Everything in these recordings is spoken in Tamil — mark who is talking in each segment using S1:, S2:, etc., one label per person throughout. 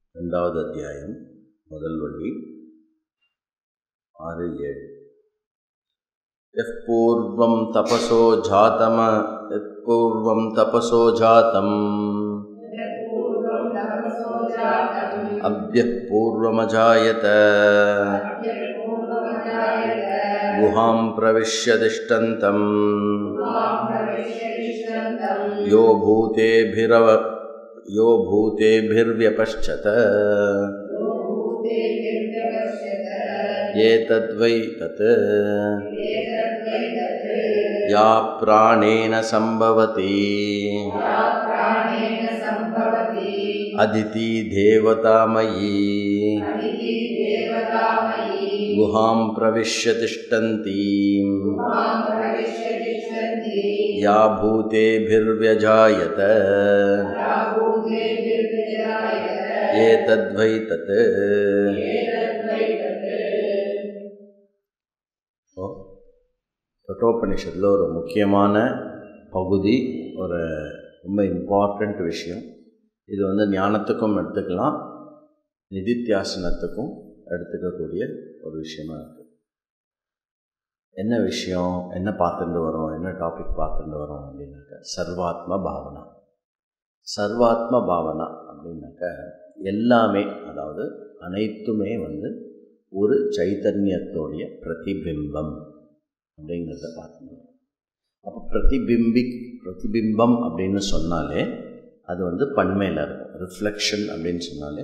S1: ரெண்டாவது அத்தியாயம் முதல் வள்ளி ஆறு ஏழு यः पूर्वं तपसो जातम यत् पूर्वं तपसो जातम् अभ्यः पूर्वमजायत गुहां प्रविश्य तिष्ठन्तम् यो भूतेभिरव यो भूतेभिर्व्यपश्चत एतद्वै तत् या प्राणेन सम्भवति अदिति देवतामयी गुहां प्रविश्य तिष्ठन्ति या भूतेभिर्व्यजायत एतद्वै तत् கட்டோபனிஷத்தில் ஒரு முக்கியமான பகுதி ஒரு ரொம்ப இம்பார்ட்டண்ட் விஷயம் இது வந்து ஞானத்துக்கும் எடுத்துக்கலாம் நிதித்தியாசனத்துக்கும் எடுத்துக்கக்கூடிய ஒரு விஷயமா இருக்குது என்ன விஷயம் என்ன பார்த்துட்டு வரோம் என்ன டாபிக் பார்த்துட்டு வரோம் அப்படின்னாக்க சர்வாத்ம பாவனா சர்வாத்ம பாவனா அப்படின்னாக்க எல்லாமே அதாவது அனைத்துமே வந்து ஒரு சைத்தன்யத்தோடைய பிரதிபிம்பம் அப்படிங்கிறத பார்த்துக்கணும் அப்போ பிரதிபிம்பி பிரதிபிம்பம் அப்படின்னு சொன்னாலே அது வந்து பன்மையில் இருக்கும் ரிஃப்ளெக்ஷன் அப்படின்னு சொன்னாலே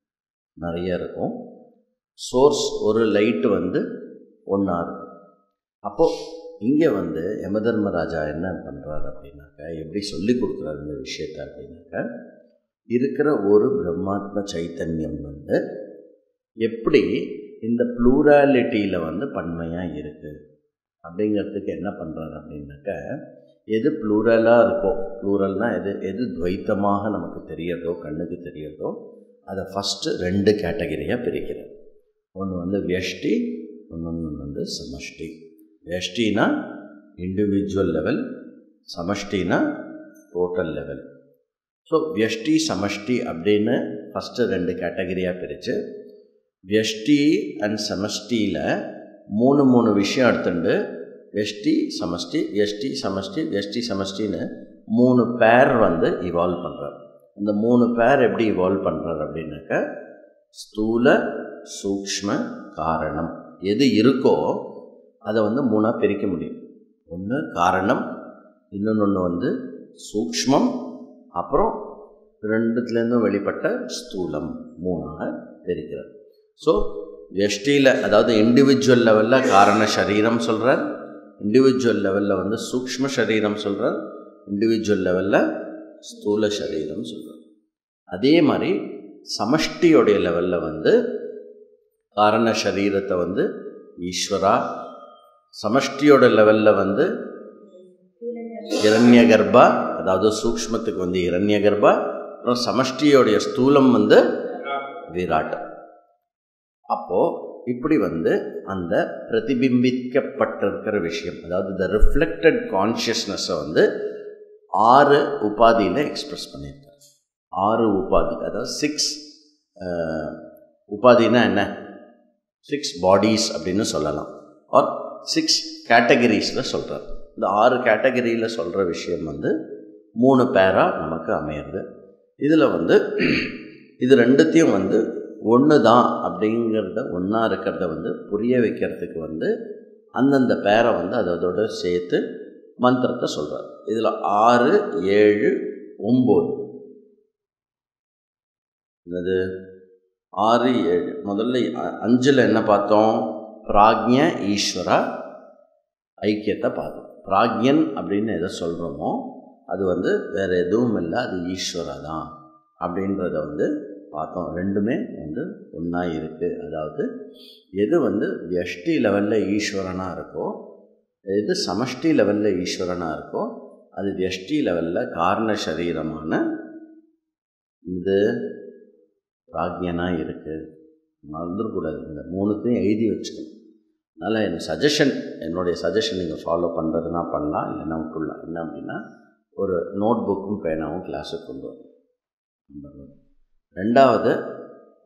S1: நிறைய இருக்கும் சோர்ஸ் ஒரு லைட்டு வந்து ஒன்றா இருக்கும் அப்போது இங்கே வந்து யமதர்மராஜா என்ன பண்ணுறாரு அப்படின்னாக்கா எப்படி சொல்லி கொடுக்குறாரு இந்த விஷயத்த அப்படின்னாக்கா இருக்கிற ஒரு பிரம்மாத்ம சைத்தன்யம் வந்து எப்படி இந்த ப்ளூராலிட்டியில் வந்து பன்மையாக இருக்குது அப்படிங்கிறதுக்கு என்ன பண்ணுறாரு அப்படின்னாக்க எது ப்ளூரலாக இருக்கோ ப்ளூரல்னால் எது எது துவைத்தமாக நமக்கு தெரியறதோ கண்ணுக்கு தெரியறதோ அதை ஃபஸ்ட்டு ரெண்டு கேட்டகரியாக பிரிக்கிறார் ஒன்று வந்து வியஷ்டி இன்னொன்று வந்து சமஷ்டி வியஷ்டினா இண்டிவிஜுவல் லெவல் சமஷ்டினா டோட்டல் லெவல் ஸோ வியஷ்டி சமஷ்டி அப்படின்னு ஃபஸ்ட்டு ரெண்டு கேட்டகரியாக பிரித்து வியஷ்டி அண்ட் சமஷ்டியில் மூணு மூணு விஷயம் எடுத்துட்டு வெஷ்டி சமஷ்டி வெஷ்டி சமஷ்டி வெஷ்டி சமஷ்டின்னு மூணு பேர் வந்து இவால்வ் பண்ணுறார் இந்த மூணு பேர் எப்படி இவால்வ் பண்ணுறார் அப்படின்னாக்கா ஸ்தூல சூக்ஷ்ம காரணம் எது இருக்கோ அதை வந்து மூணாக பிரிக்க முடியும் ஒன்று காரணம் இன்னொன்று வந்து சூக்ஷ்மம் அப்புறம் ரெண்டுத்துலேருந்தும் வெளிப்பட்ட ஸ்தூலம் மூணாக பிரிக்கிறார் ஸோ வெஷ்டியில் அதாவது இண்டிவிஜுவல் லெவலில் காரண சரீரம் சொல்கிறார் இண்டிவிஜுவல் லெவலில் வந்து சூக்ஷ்ம சரீரம் சொல்கிறார் இண்டிவிஜுவல் லெவலில் ஸ்தூல சரீரம் சொல்கிறார் அதே மாதிரி சமஷ்டியோடைய லெவலில் வந்து காரண சரீரத்தை வந்து ஈஸ்வரா சமஷ்டியோட லெவலில் வந்து இரண்ய கர்ப்பா அதாவது சூக்ஷ்மத்துக்கு வந்து இரண்ய கர்ப்பா அப்புறம் சமஷ்டியோடைய ஸ்தூலம் வந்து விராட் அப்போது இப்படி வந்து அந்த பிரதிபிம்பிக்கப்பட்டிருக்கிற விஷயம் அதாவது த ரிஃப்ளெக்டட் கான்ஷியஸ்னஸை வந்து ஆறு உபாதியில் எக்ஸ்ப்ரெஸ் பண்ணியிருக்காரு ஆறு உபாதி அதாவது சிக்ஸ் உபாதினா என்ன சிக்ஸ் பாடிஸ் அப்படின்னு சொல்லலாம் ஆர் சிக்ஸ் கேட்டகரிஸில் சொல்கிறார் இந்த ஆறு கேட்டகரியில் சொல்கிற விஷயம் வந்து மூணு பேராக நமக்கு அமையிறது இதில் வந்து இது ரெண்டுத்தையும் வந்து ஒன்று தான் அப்படிங்கிறத ஒன்றா இருக்கிறத வந்து புரிய வைக்கிறதுக்கு வந்து அந்தந்த பேரை வந்து அதோட சேர்த்து மந்திரத்தை சொல்கிறார் இதில் ஆறு ஏழு ஒம்பது என்னது ஆறு ஏழு முதல்ல அஞ்சில் என்ன பார்த்தோம் பிராக்ஞ ஈஸ்வரா ஐக்கியத்தை பார்த்தோம் பிராக்யன் அப்படின்னு எதை சொல்கிறோமோ அது வந்து வேறு எதுவும் இல்லை அது ஈஸ்வரா தான் அப்படின்றத வந்து பார்த்தோம் ரெண்டுமே வந்து ஒன்றா இருக்குது அதாவது எது வந்து வியஷ்டி லெவலில் ஈஸ்வரனாக இருக்கோ எது சமஷ்டி லெவலில் ஈஸ்வரனாக இருக்கோ அது வியஷ்டி லெவலில் காரண சரீரமான இது பிராக்யனாக இருக்குது மறந்துடக்கூடாது இந்த மூணுத்தையும் எழுதி வச்சுக்கணும் அதனால் என் சஜஷன் என்னுடைய சஜஷன் நீங்கள் ஃபாலோ பண்ணுறதுனா பண்ணலாம் இல்லைன்னா விட்டுடலாம் என்ன அப்படின்னா ஒரு நோட் புக்கும் பேனாவும் கிளாஸுக்கு கொண்டு வரணும் நம்பர் ஒன் ரெண்டாவது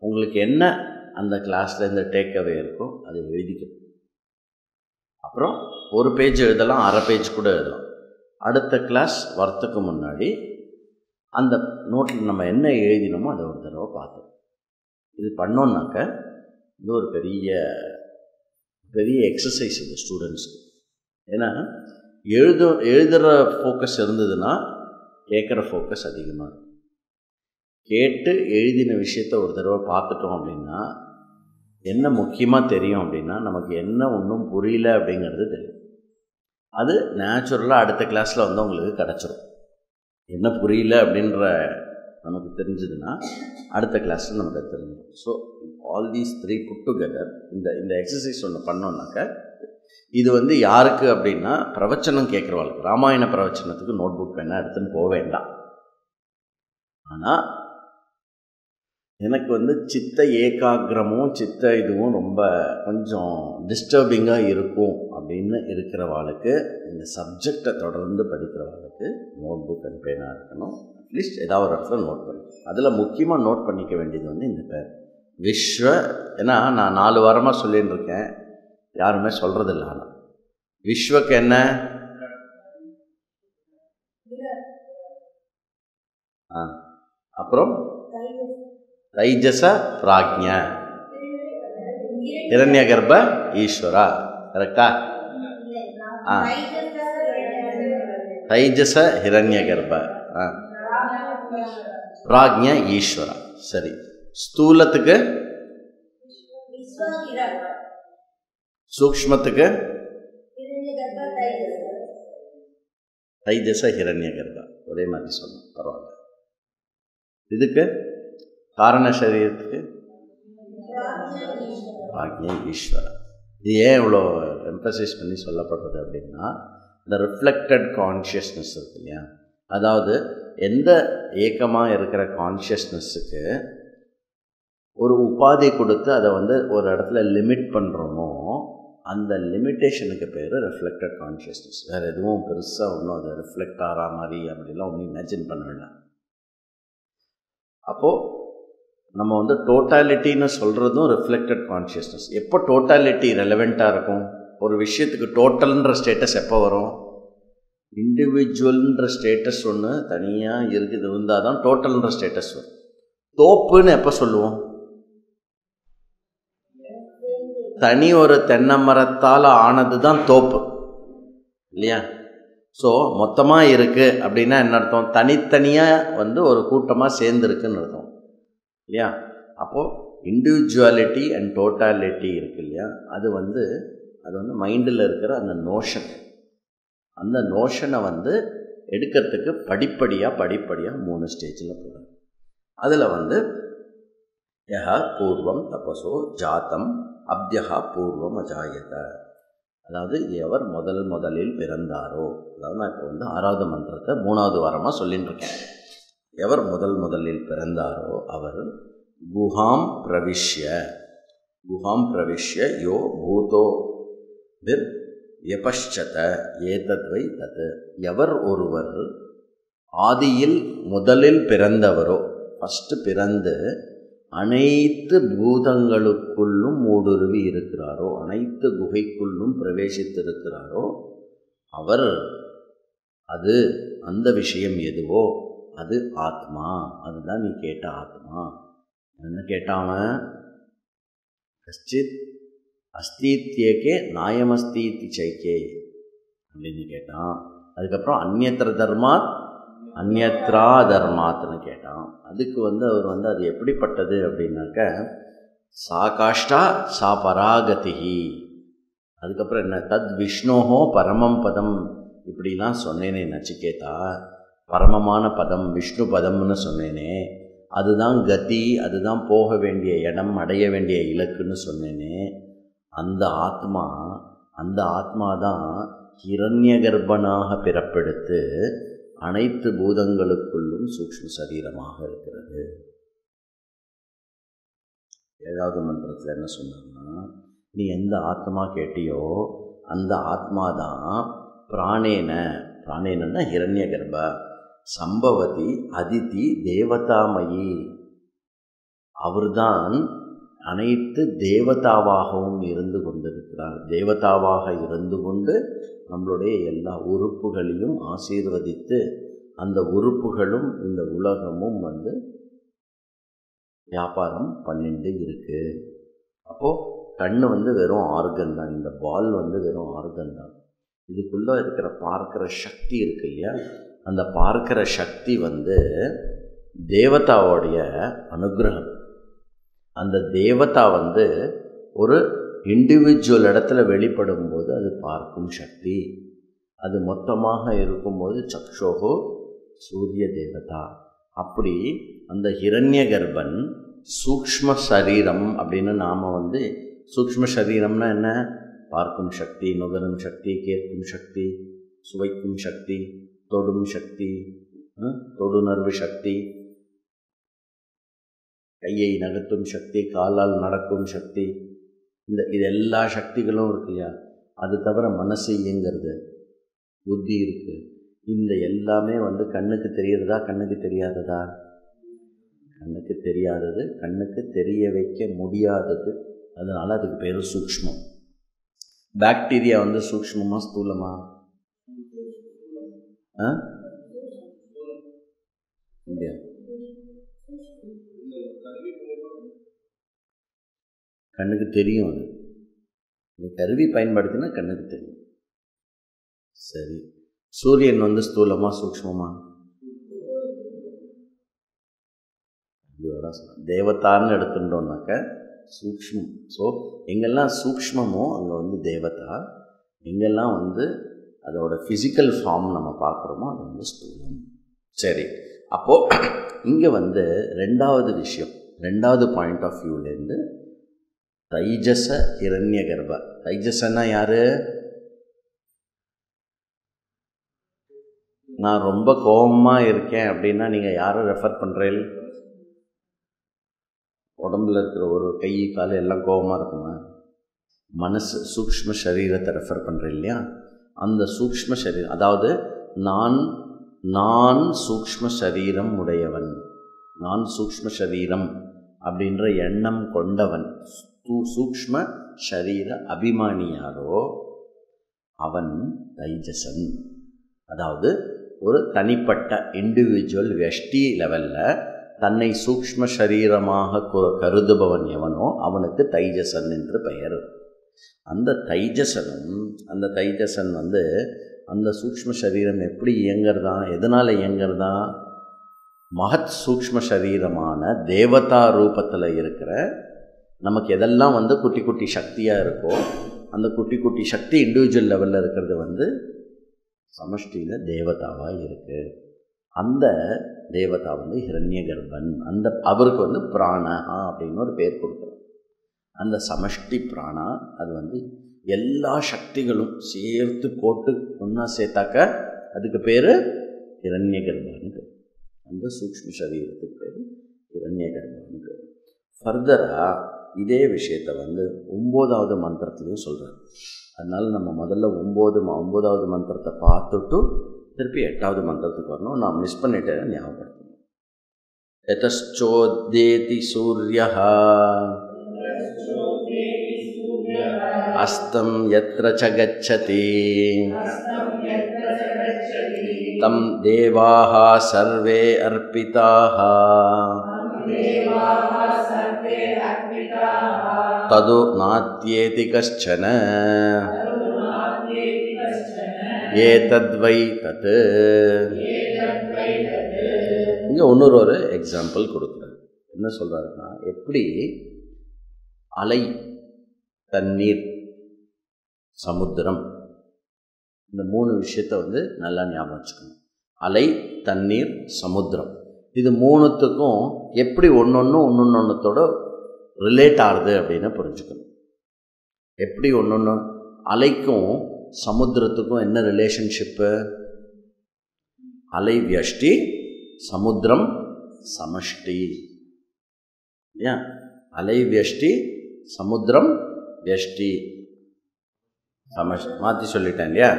S1: உங்களுக்கு என்ன அந்த கிளாஸில் இந்த டேக்அவே இருக்கோ அதை எழுதிக்கணும் அப்புறம் ஒரு பேஜ் எழுதலாம் அரை பேஜ் கூட எழுதலாம் அடுத்த கிளாஸ் வரத்துக்கு முன்னாடி அந்த நோட்டில் நம்ம என்ன எழுதினோமோ அதை ஒரு தடவை பார்த்தோம் இது பண்ணோன்னாக்க இது ஒரு பெரிய பெரிய எக்ஸசைஸ் இது ஸ்டூடெண்ட்ஸ்க்கு ஏன்னா எழுது எழுதுகிற ஃபோக்கஸ் இருந்ததுன்னா கேட்குற ஃபோக்கஸ் அதிகமாக இருக்கும் கேட்டு எழுதின விஷயத்த ஒரு தடவை பார்த்துட்டோம் அப்படின்னா என்ன முக்கியமாக தெரியும் அப்படின்னா நமக்கு என்ன ஒன்றும் புரியல அப்படிங்கிறது தெரியும் அது நேச்சுரலாக அடுத்த கிளாஸில் வந்து உங்களுக்கு கிடச்சிரும் என்ன புரியல அப்படின்ற நமக்கு தெரிஞ்சதுன்னா அடுத்த கிளாஸில் நமக்கு தெரிஞ்சிடும் so all these three put together இந்த இந்த எக்ஸசைஸ் ஒன்று பண்ணோன்னாக்க இது வந்து யாருக்கு அப்படின்னா பிரவச்சனம் கேட்குறவாளுக்கு ராமாயண பிரவச்சனத்துக்கு நோட் புக் வேணால் எடுத்துன்னு போக வேண்டாம் ஆனால் எனக்கு வந்து சித்த ஏகாகிரமும் சித்த இதுவும் ரொம்ப கொஞ்சம் டிஸ்டர்பிங்காக இருக்கும் அப்படின்னு இருக்கிறவாளுக்கு இந்த சப்ஜெக்டை தொடர்ந்து படிக்கிறவாளுக்கு நோட் புக் அண்ட் பேனாக இருக்கணும் அட்லீஸ்ட் ஏதாவது ஒரு இடத்துல நோட் பண்ணி அதில் முக்கியமாக நோட் பண்ணிக்க வேண்டியது வந்து இந்த பேர் விஸ்வ ஏன்னா நான் நாலு வாரமாக சொல்லின்னு இருக்கேன் யாருமே சொல்கிறதில்ல ஆனால் விஸ்வக்கு என்ன ஆ அப்புறம் தைஜச பிராஜ்ய இரண்ய கர்ப்ப ஈஸ்வரா கரெக்டா ஆ தைஜச ஹிரண்ய கர்ப்ப ஆ பிராஜ்ய ஈஸ்வரா சரி ஸ்தூலத்துக்கு சூக்ஷ்மத்துக்கு தைஜச ஹிரண்ய கர்ப்பா ஒரே மாதிரி சொன்னோம் பரவாயில்ல இதுக்கு காரண சரீரத்துக்கு ஆக்ஞை ஈஸ்வரா இது ஏன் இவ்வளோ எம்பசைஸ் பண்ணி சொல்லப்படுறது அப்படின்னா இந்த ரிஃப்ளெக்டட் கான்ஷியஸ்னஸ் இருக்கு இல்லையா அதாவது எந்த ஏக்கமாக இருக்கிற கான்ஷியஸ்னஸ்ஸுக்கு ஒரு உபாதி கொடுத்து அதை வந்து ஒரு இடத்துல லிமிட் பண்ணுறோமோ அந்த லிமிட்டேஷனுக்கு பேர் ரிஃப்ளெக்டட் கான்ஷியஸ்னஸ் வேறு எதுவும் பெருசாக ஒன்றும் அதை ரிஃப்ளெக்ட் ஆகிற மாதிரி அப்படிலாம் ஒன்றும் இமேஜின் பண்ண வேண்டாம் அப்போது நம்ம வந்து டோட்டாலிட்டின்னு சொல்கிறதும் ரிஃப்ளெக்டட் கான்ஷியஸ்னஸ் எப்போ டோட்டாலிட்டி ரெலவெண்ட்டாக இருக்கும் ஒரு விஷயத்துக்கு டோட்டல்ன்ற ஸ்டேட்டஸ் எப்போ வரும் இண்டிவிஜுவல்ன்ற ஸ்டேட்டஸ் ஒன்று தனியாக இருக்குது இருந்தால் தான் டோட்டல்ன்ற ஸ்டேட்டஸ் வரும் தோப்புன்னு எப்போ சொல்லுவோம் தனி ஒரு தென்னை மரத்தால் ஆனது தான் தோப்பு இல்லையா ஸோ மொத்தமாக இருக்குது அப்படின்னா என்ன அர்த்தம் தனித்தனியாக வந்து ஒரு கூட்டமாக சேர்ந்துருக்குன்னு அர்த்தம் இல்லையா அப்போது இண்டிவிஜுவாலிட்டி அண்ட் டோட்டாலிட்டி இருக்கு இல்லையா அது வந்து அது வந்து மைண்டில் இருக்கிற அந்த நோஷன் அந்த நோஷனை வந்து எடுக்கிறதுக்கு படிப்படியாக படிப்படியாக மூணு ஸ்டேஜில் போகிறாங்க அதில் வந்து யஹ பூர்வம் தபசோ ஜாத்தம் அப்யஹா பூர்வம் அஜாயத அதாவது எவர் முதல் முதலில் பிறந்தாரோ அதாவது நான் இப்போ வந்து ஆறாவது மந்திரத்தை மூணாவது வாரமாக சொல்லின்னு இருக்கேன் எவர் முதல் முதலில் பிறந்தாரோ அவர் குஹாம் பிரவிஷ்ய குஹாம் பிரவிஷ்ய யோ பூதோ விர் வியபஷ்சத ஏதத்வை தத் எவர் ஒருவர் ஆதியில் முதலில் பிறந்தவரோ ஃபஸ்ட்டு பிறந்து அனைத்து பூதங்களுக்குள்ளும் ஊடுருவி இருக்கிறாரோ அனைத்து குகைக்குள்ளும் பிரவேசித்திருக்கிறாரோ அவர் அது அந்த விஷயம் எதுவோ அது ஆத்மா அதுதான் நீ கேட்ட ஆத்மா என்ன கேட்டாவன் கஷ்டித் அஸ்தித்யேக்கே நாயமஸ்தீத்தி சைக்கே அப்படின்னு கேட்டான் அதுக்கப்புறம் அந்நியத்திர தர்மாத் அந்நியத்ரா தர்மாத்னு கேட்டான் அதுக்கு வந்து அவர் வந்து அது எப்படிப்பட்டது அப்படின்னாக்க சா காஷ்டா சா பராகதிகி அதுக்கப்புறம் என்ன தத் விஷ்ணோஹோ பரமம் பதம் இப்படிலாம் சொன்னேனே நச்சிகேதா பரமமான பதம் விஷ்ணு பதம்னு சொன்னேனே அதுதான் கதி அதுதான் போக வேண்டிய இடம் அடைய வேண்டிய இலக்குன்னு சொன்னேனே அந்த ஆத்மா அந்த ஆத்மா தான் ஹிரண்ய கர்ப்பனாக பிறப்பெடுத்து அனைத்து பூதங்களுக்குள்ளும் சூக்ஷ்ம சரீரமாக இருக்கிறது ஏழாவது மந்திரத்தில் என்ன சொன்னாங்கன்னா நீ எந்த ஆத்மா கேட்டியோ அந்த ஆத்மா தான் பிராணேன பிராணேனன்னா ஹிரண்ய கர்ப்ப சம்பவதி அதிதி தேவதாமயி அவர்தான் அனைத்து தேவதாவாகவும் இருந்து கொண்டிருக்கிறார் தேவதாவாக இருந்து கொண்டு நம்மளுடைய எல்லா உறுப்புகளையும் ஆசீர்வதித்து அந்த உறுப்புகளும் இந்த உலகமும் வந்து வியாபாரம் பண்ணிட்டு இருக்கு அப்போது கண்ணு வந்து வெறும் ஆர்கன் தான் இந்த பால் வந்து வெறும் ஆர்கன் தான் இதுக்குள்ளே இருக்கிற பார்க்கிற சக்தி இருக்கு இல்லையா அந்த பார்க்கிற சக்தி வந்து தேவதாவோடைய அனுகிரகம் அந்த தேவதா வந்து ஒரு இண்டிவிஜுவல் இடத்துல வெளிப்படும் போது அது பார்க்கும் சக்தி அது மொத்தமாக இருக்கும்போது சக்ஷோகோ சூரிய தேவதா அப்படி அந்த ஹிரண்ய கர்ப்பன் சூக்ஷ்ம சரீரம் அப்படின்னு நாம் வந்து சூக்ஷ்ம சரீரம்னா என்ன பார்க்கும் சக்தி நுகரும் சக்தி கேட்கும் சக்தி சுவைக்கும் சக்தி தொடும் சக்தி தொடுணர்வு சக்தி கையை நகர்த்தும் சக்தி காலால் நடக்கும் சக்தி இந்த இது எல்லா சக்திகளும் இருக்கு இல்லையா அது தவிர மனசு இயங்கிறது புத்தி இருக்குது இந்த எல்லாமே வந்து கண்ணுக்கு தெரியறதா கண்ணுக்கு தெரியாததா கண்ணுக்கு தெரியாதது கண்ணுக்கு தெரிய வைக்க முடியாதது அதனால் அதுக்கு பேர் சூக்ஷ்மம் பாக்டீரியா வந்து சூக்ஷ்மமா ஸ்தூலமா ஆ முடியாது கண்ணுக்கு தெரியும் அது நீ கருவி பயன்படுத்தினா கண்ணுக்கு தெரியும் சரி சூரியன் வந்து ஸ்தூலமா சூக்ஷ்மமா தேவதான்னு எடுத்துட்டோம்னாக்க சூக்ஷ்மம் ஸோ எங்கெல்லாம் சூக்ஷ்மமோ அங்கே வந்து தேவதா எங்கெல்லாம் வந்து அதோட ஃபிசிக்கல் ஃபார்ம் நம்ம பார்க்குறோமோ அது வந்து ஸ்தூலம் சரி அப்போது இங்கே வந்து ரெண்டாவது விஷயம் ரெண்டாவது பாயிண்ட் ஆஃப் வியூலேருந்து தைஜச ஹிரண்ய கர்ப்ப தைஜசன்னா யாரு நான் ரொம்ப கோபமாக இருக்கேன் அப்படின்னா நீங்கள் யாரை ரெஃபர் பண்ணுறீங்க உடம்புல இருக்கிற ஒரு கை கால் எல்லாம் கோபமாக இருக்குமா மனசு சூக்ஷ்ம சரீரத்தை ரெஃபர் பண்ணுறேன் இல்லையா அந்த சூக்ஷ்ம சரீரம் அதாவது நான் நான் சூக்ஷ்ம சரீரம் உடையவன் நான் சூக்ஷ்ம சரீரம் அப்படின்ற எண்ணம் கொண்டவன் சூக்ஷ்ம சரீர அபிமானியாரோ அவன் தைஜசன் அதாவது ஒரு தனிப்பட்ட இண்டிவிஜுவல் வெஷ்டி லெவலில் தன்னை சூக்ஷ்ம சரீரமாக கருதுபவன் எவனோ அவனுக்கு தைஜசன் என்று பெயர் அந்த தைஜசனும் அந்த தைஜசன் வந்து அந்த சூக்ஷ்ம சரீரம் எப்படி இயங்கிறதா எதனால் இயங்கிறதா மகத் சூக்ஷ்ம சரீரமான தேவதா ரூபத்தில் இருக்கிற நமக்கு எதெல்லாம் வந்து குட்டி குட்டி சக்தியாக இருக்கோ அந்த குட்டி குட்டி சக்தி இண்டிவிஜுவல் லெவலில் இருக்கிறது வந்து சமஷ்டியில் தேவதாவாக இருக்குது அந்த தேவதா வந்து ஹிரண்ய கர்ப்பன் அந்த அவருக்கு வந்து பிராணா அப்படின்னு ஒரு பேர் கொடுக்குறோம் அந்த சமஷ்டி பிராணா அது வந்து எல்லா சக்திகளும் சேர்த்து போட்டு ஒன்றா சேர்த்தாக்க அதுக்கு பேர் ஹிரண்ய கர்ப்பான்னு பேர் அந்த சூக்ஷ்ம சரீரத்துக்கு பேர் ஹிரண்ய கர்ப்பான்னு பேர் ஃபர்தராக இதே விஷயத்தை வந்து ஒம்போதாவது மந்திரத்துலையும் சொல்கிறார் அதனால் நம்ம முதல்ல ஒம்பது ஒம்போதாவது மந்திரத்தை பார்த்துட்டு திருப்பி எட்டாவது மந்திரத்துக்கு வரணும் நான் மிஸ் பண்ணிட்டேன் ஞாபகப்படுத்தணும் எதச்சோத்தேதி சூரிய அஸ்தம் எத்திர ச கச்சதி தம் தேவாः சர்வே அர்ப்பிதாः தது நாத்தியேதி கஷ்டன ஏதத்வை தத் இங்கே இன்னொரு ஒரு எக்ஸாம்பிள் கொடுக்குறாரு என்ன சொல்கிறாருன்னா எப்படி அலை தண்ணீர் சமுத்திரம் இந்த மூணு விஷயத்த வந்து நல்லா ஞாபகம் வச்சுக்கணும் அலை தண்ணீர் சமுத்திரம் இது மூணுத்துக்கும் எப்படி ஒன்று ஒன்று ஒன்று ஒன்றத்தோட ரிலேட் ஆகுது அப்படின்னு புரிஞ்சுக்கணும் எப்படி ஒன்று ஒன்று அலைக்கும் சமுத்திரத்துக்கும் என்ன ரிலேஷன்ஷிப்பு அலை வியஷ்டி சமுத்திரம் சமஷ்டி இல்லையா அலை வியஷ்டி சமுத்திரம் வியஷ்டி சமஷ் மாற்றி சொல்லிட்டேன் இல்லையா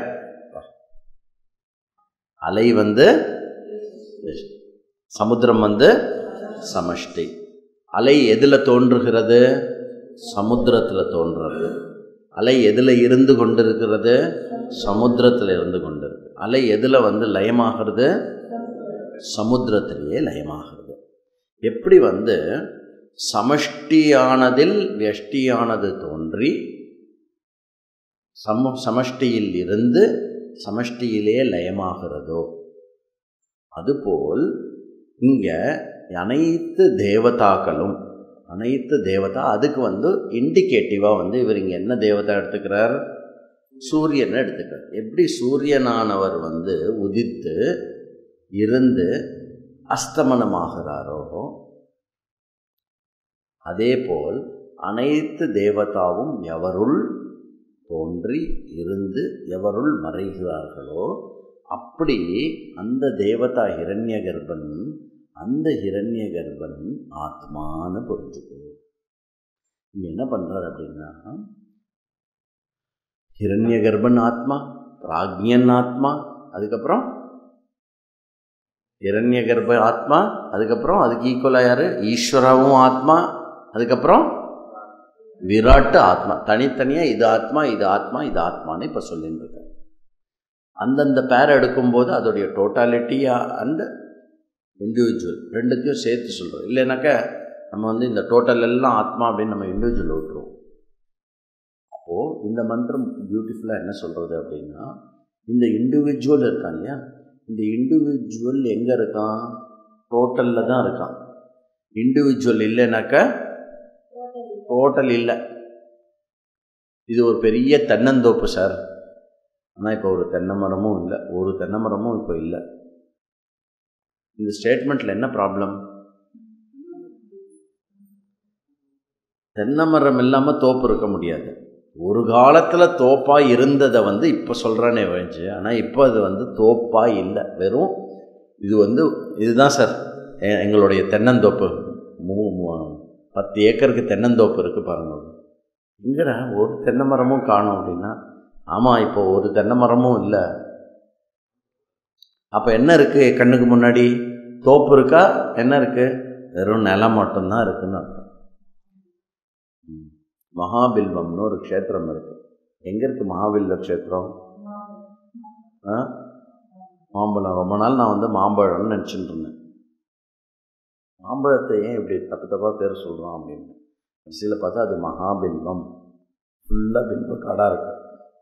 S1: அலை வந்து சமுத்திரம் வந்து சமஷ்டி அலை எதில் தோன்றுகிறது சமுத்திரத்தில் தோன்றுறது அலை எதில் இருந்து கொண்டிருக்கிறது சமுத்திரத்தில் இருந்து கொண்டிருக்கு அலை எதில் வந்து லயமாகிறது சமுத்திரத்திலேயே லயமாகிறது எப்படி வந்து சமஷ்டியானதில் வெஷ்டியானது தோன்றி சம சமஷ்டியில் இருந்து சமஷ்டியிலே லயமாகிறதோ அதுபோல் இங்கே அனைத்து தேவதாக்களும் அனைத்து தேவதா அதுக்கு வந்து இண்டிகேட்டிவாக வந்து இவர் இங்கே என்ன தேவதா எடுத்துக்கிறார் சூரியனை எடுத்துக்கிறார் எப்படி சூரியனானவர் வந்து உதித்து இருந்து அஸ்தமனமாகிறாரோ அதேபோல் அனைத்து தேவதாவும் எவருள் தோன்றி இருந்து எவருள் மறைகிறார்களோ அப்படி அந்த தேவதா ஹிரண்ய கர்ப்பன் அந்த ஹிரண்ய கர்ப்பன் ஆத்மான்னு புரிஞ்சுக்கோ இங்கே என்ன பண்ணுறார் அப்படின்னா ஹிரண்ய கர்ப்பன் ஆத்மா பிராக்ஞன் ஆத்மா அதுக்கப்புறம் ஹிரண்ய கர்ப்ப ஆத்மா அதுக்கப்புறம் அதுக்கு ஈக்குவலாக யார் ஈஸ்வராவும் ஆத்மா அதுக்கப்புறம் விராட்டு ஆத்மா தனித்தனியாக இது ஆத்மா இது ஆத்மா இது ஆத்மான்னு இப்போ சொல்லிட்டு இருக்காரு அந்தந்த பேர் எடுக்கும்போது அதோடைய டோட்டாலிட்டி அண்ட் இண்டிவிஜுவல் ரெண்டுத்தையும் சேர்த்து சொல்கிறோம் இல்லைனாக்கா நம்ம வந்து இந்த டோட்டல் எல்லாம் ஆத்மா அப்படின்னு நம்ம இண்டிவிஜுவல் விட்டுருவோம் அப்போது இந்த மந்திரம் பியூட்டிஃபுல்லாக என்ன சொல்கிறது அப்படின்னா இந்த இண்டிவிஜுவல் இருக்கான் இல்லையா இந்த இண்டிவிஜுவல் எங்கே இருக்கான் டோட்டலில் தான் இருக்கான் இண்டிவிஜுவல் இல்லைனாக்கா டோட்டல் இல்லை இது ஒரு பெரிய தென்னந்தோப்பு சார் ஆனால் இப்போ ஒரு தென்னை மரமும் இல்லை ஒரு தென்னை மரமும் இப்போ இல்லை இந்த ஸ்டேட்மெண்ட்டில் என்ன ப்ராப்ளம் தென்னை மரம் இல்லாமல் தோப்பு இருக்க முடியாது ஒரு காலத்தில் தோப்பாக இருந்ததை வந்து இப்போ சொல்கிறானே வழிஞ்சு ஆனால் இப்போ அது வந்து தோப்பாக இல்லை வெறும் இது வந்து இதுதான் சார் எ- எங்களுடைய தென்னந்தோப்பு மூ மூ- பத்து ஏக்கருக்கு தென்னந்தோப்பு இருக்குது பாருங்க எங்கடா ஒரு தென்னை மரமும் காணும் அப்படின்னா ஆமாம் இப்போ ஒரு தென்னை மரமும் இல்லை அப்போ என்ன இருக்குது கண்ணுக்கு முன்னாடி தோப்பு இருக்கா என்ன இருக்குது வெறும் நிலம் மட்டும்தான் இருக்குன்னு அர்த்தம் ம். மகாபில்வம்னு ஒரு க்ஷேத்திரம் இருக்குது எங்கே இருக்குது மகாபில்வ க்ஷேத்திரம் ஆ மாம்பழம் ரொம்ப நாள் நான் வந்து மாம்பழம்னு நினச்சிட்டு இருந்தேன் மாம்பழத்தை ஏன் இப்படி தப்பு தப்பாக பேர் சொல்கிறோம் அப்படின்னு கடைசியில் பார்த்தா அது மகாபில்வம் ஃபுல்லாக பில்வ காடாக இருக்கு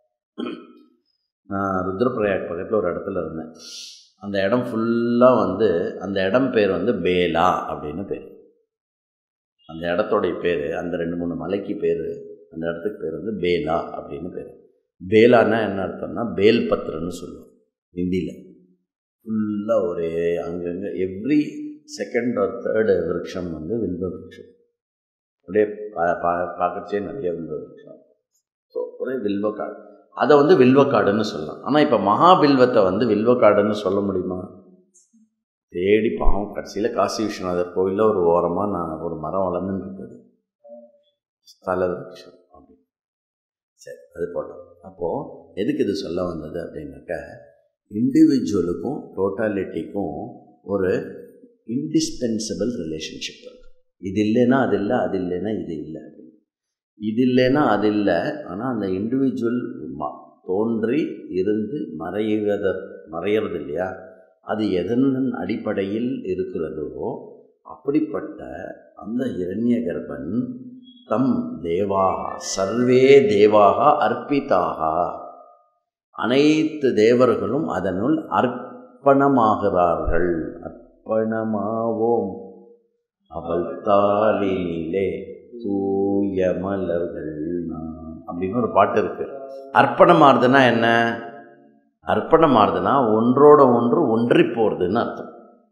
S1: நான் ருத்ரபிரயாக் பக்கத்தில் ஒரு இடத்துல இருந்தேன் அந்த இடம் ஃபுல்லாக வந்து அந்த இடம் பேர் வந்து பேலா அப்படின்னு பேர் அந்த இடத்தோடைய பேர் அந்த ரெண்டு மூணு மலைக்கு பேர் அந்த இடத்துக்கு பேர் வந்து பேலா அப்படின்னு பேர் பேலான்னா என்ன அர்த்தம்னா பேல் பத்திரன்னு சொல்லுவோம் ஹிந்தியில் ஃபுல்லாக ஒரே அங்கங்கே எவ்ரி செகண்ட் ஆர் தேர்டு விருட்சம் வந்து வில்வ விருட்சம் அப்படியே பா பா பார்க்கறச்சே நிறைய வில்வ விருட்சம் ஸோ ஒரே வில்வக்காடு அதை வந்து வில்வக்காடுன்னு சொல்லலாம் ஆனால் இப்போ மகாபில்வத்தை வந்து வில்வக்காடுன்னு சொல்ல முடியுமா தேடி பாவம் கடைசியில் காசி விஸ்வநாதர் கோயிலில் ஒரு ஓரமாக நான் ஒரு மரம் வளர்ந்துன்னு இருக்குது ஸ்தல விருட்சம் அப்படி சரி அது போட்டோம் அப்போது எதுக்கு இது சொல்ல வந்தது அப்படின்னாக்க இண்டிவிஜுவலுக்கும் டோட்டாலிட்டிக்கும் ஒரு இன்டிஸ்பென்சபிள் ரிலேஷன்ஷிப் இருக்கு இது இல்லைன்னா அது இல்லை அது இல்லைன்னா இது இல்லை அப்படின்னு இது இல்லைன்னா அது இல்லை ஆனால் அந்த இண்டிவிஜுவல் தோன்றி இருந்து மறைவத மறையிறது இல்லையா அது எதன் அடிப்படையில் இருக்கிறதோ அப்படிப்பட்ட அந்த இரண்ய கர்ப்பன் தம் தேவாக சர்வே தேவாக அர்ப்பிதாக அனைத்து தேவர்களும் அதனுள் அர்ப்பணமாகிறார்கள் அர்ப்பணமாவோம் அவள் தாளினிலே தூய மலர்கள் நாம் அப்படின்னு ஒரு பாட்டு இருக்கு அர்ப்பணமாறுதுன்னா என்ன அர்ப்பணமாறுதுன்னா ஒன்றோட ஒன்று ஒன்றி போகிறதுன்னு அர்த்தம்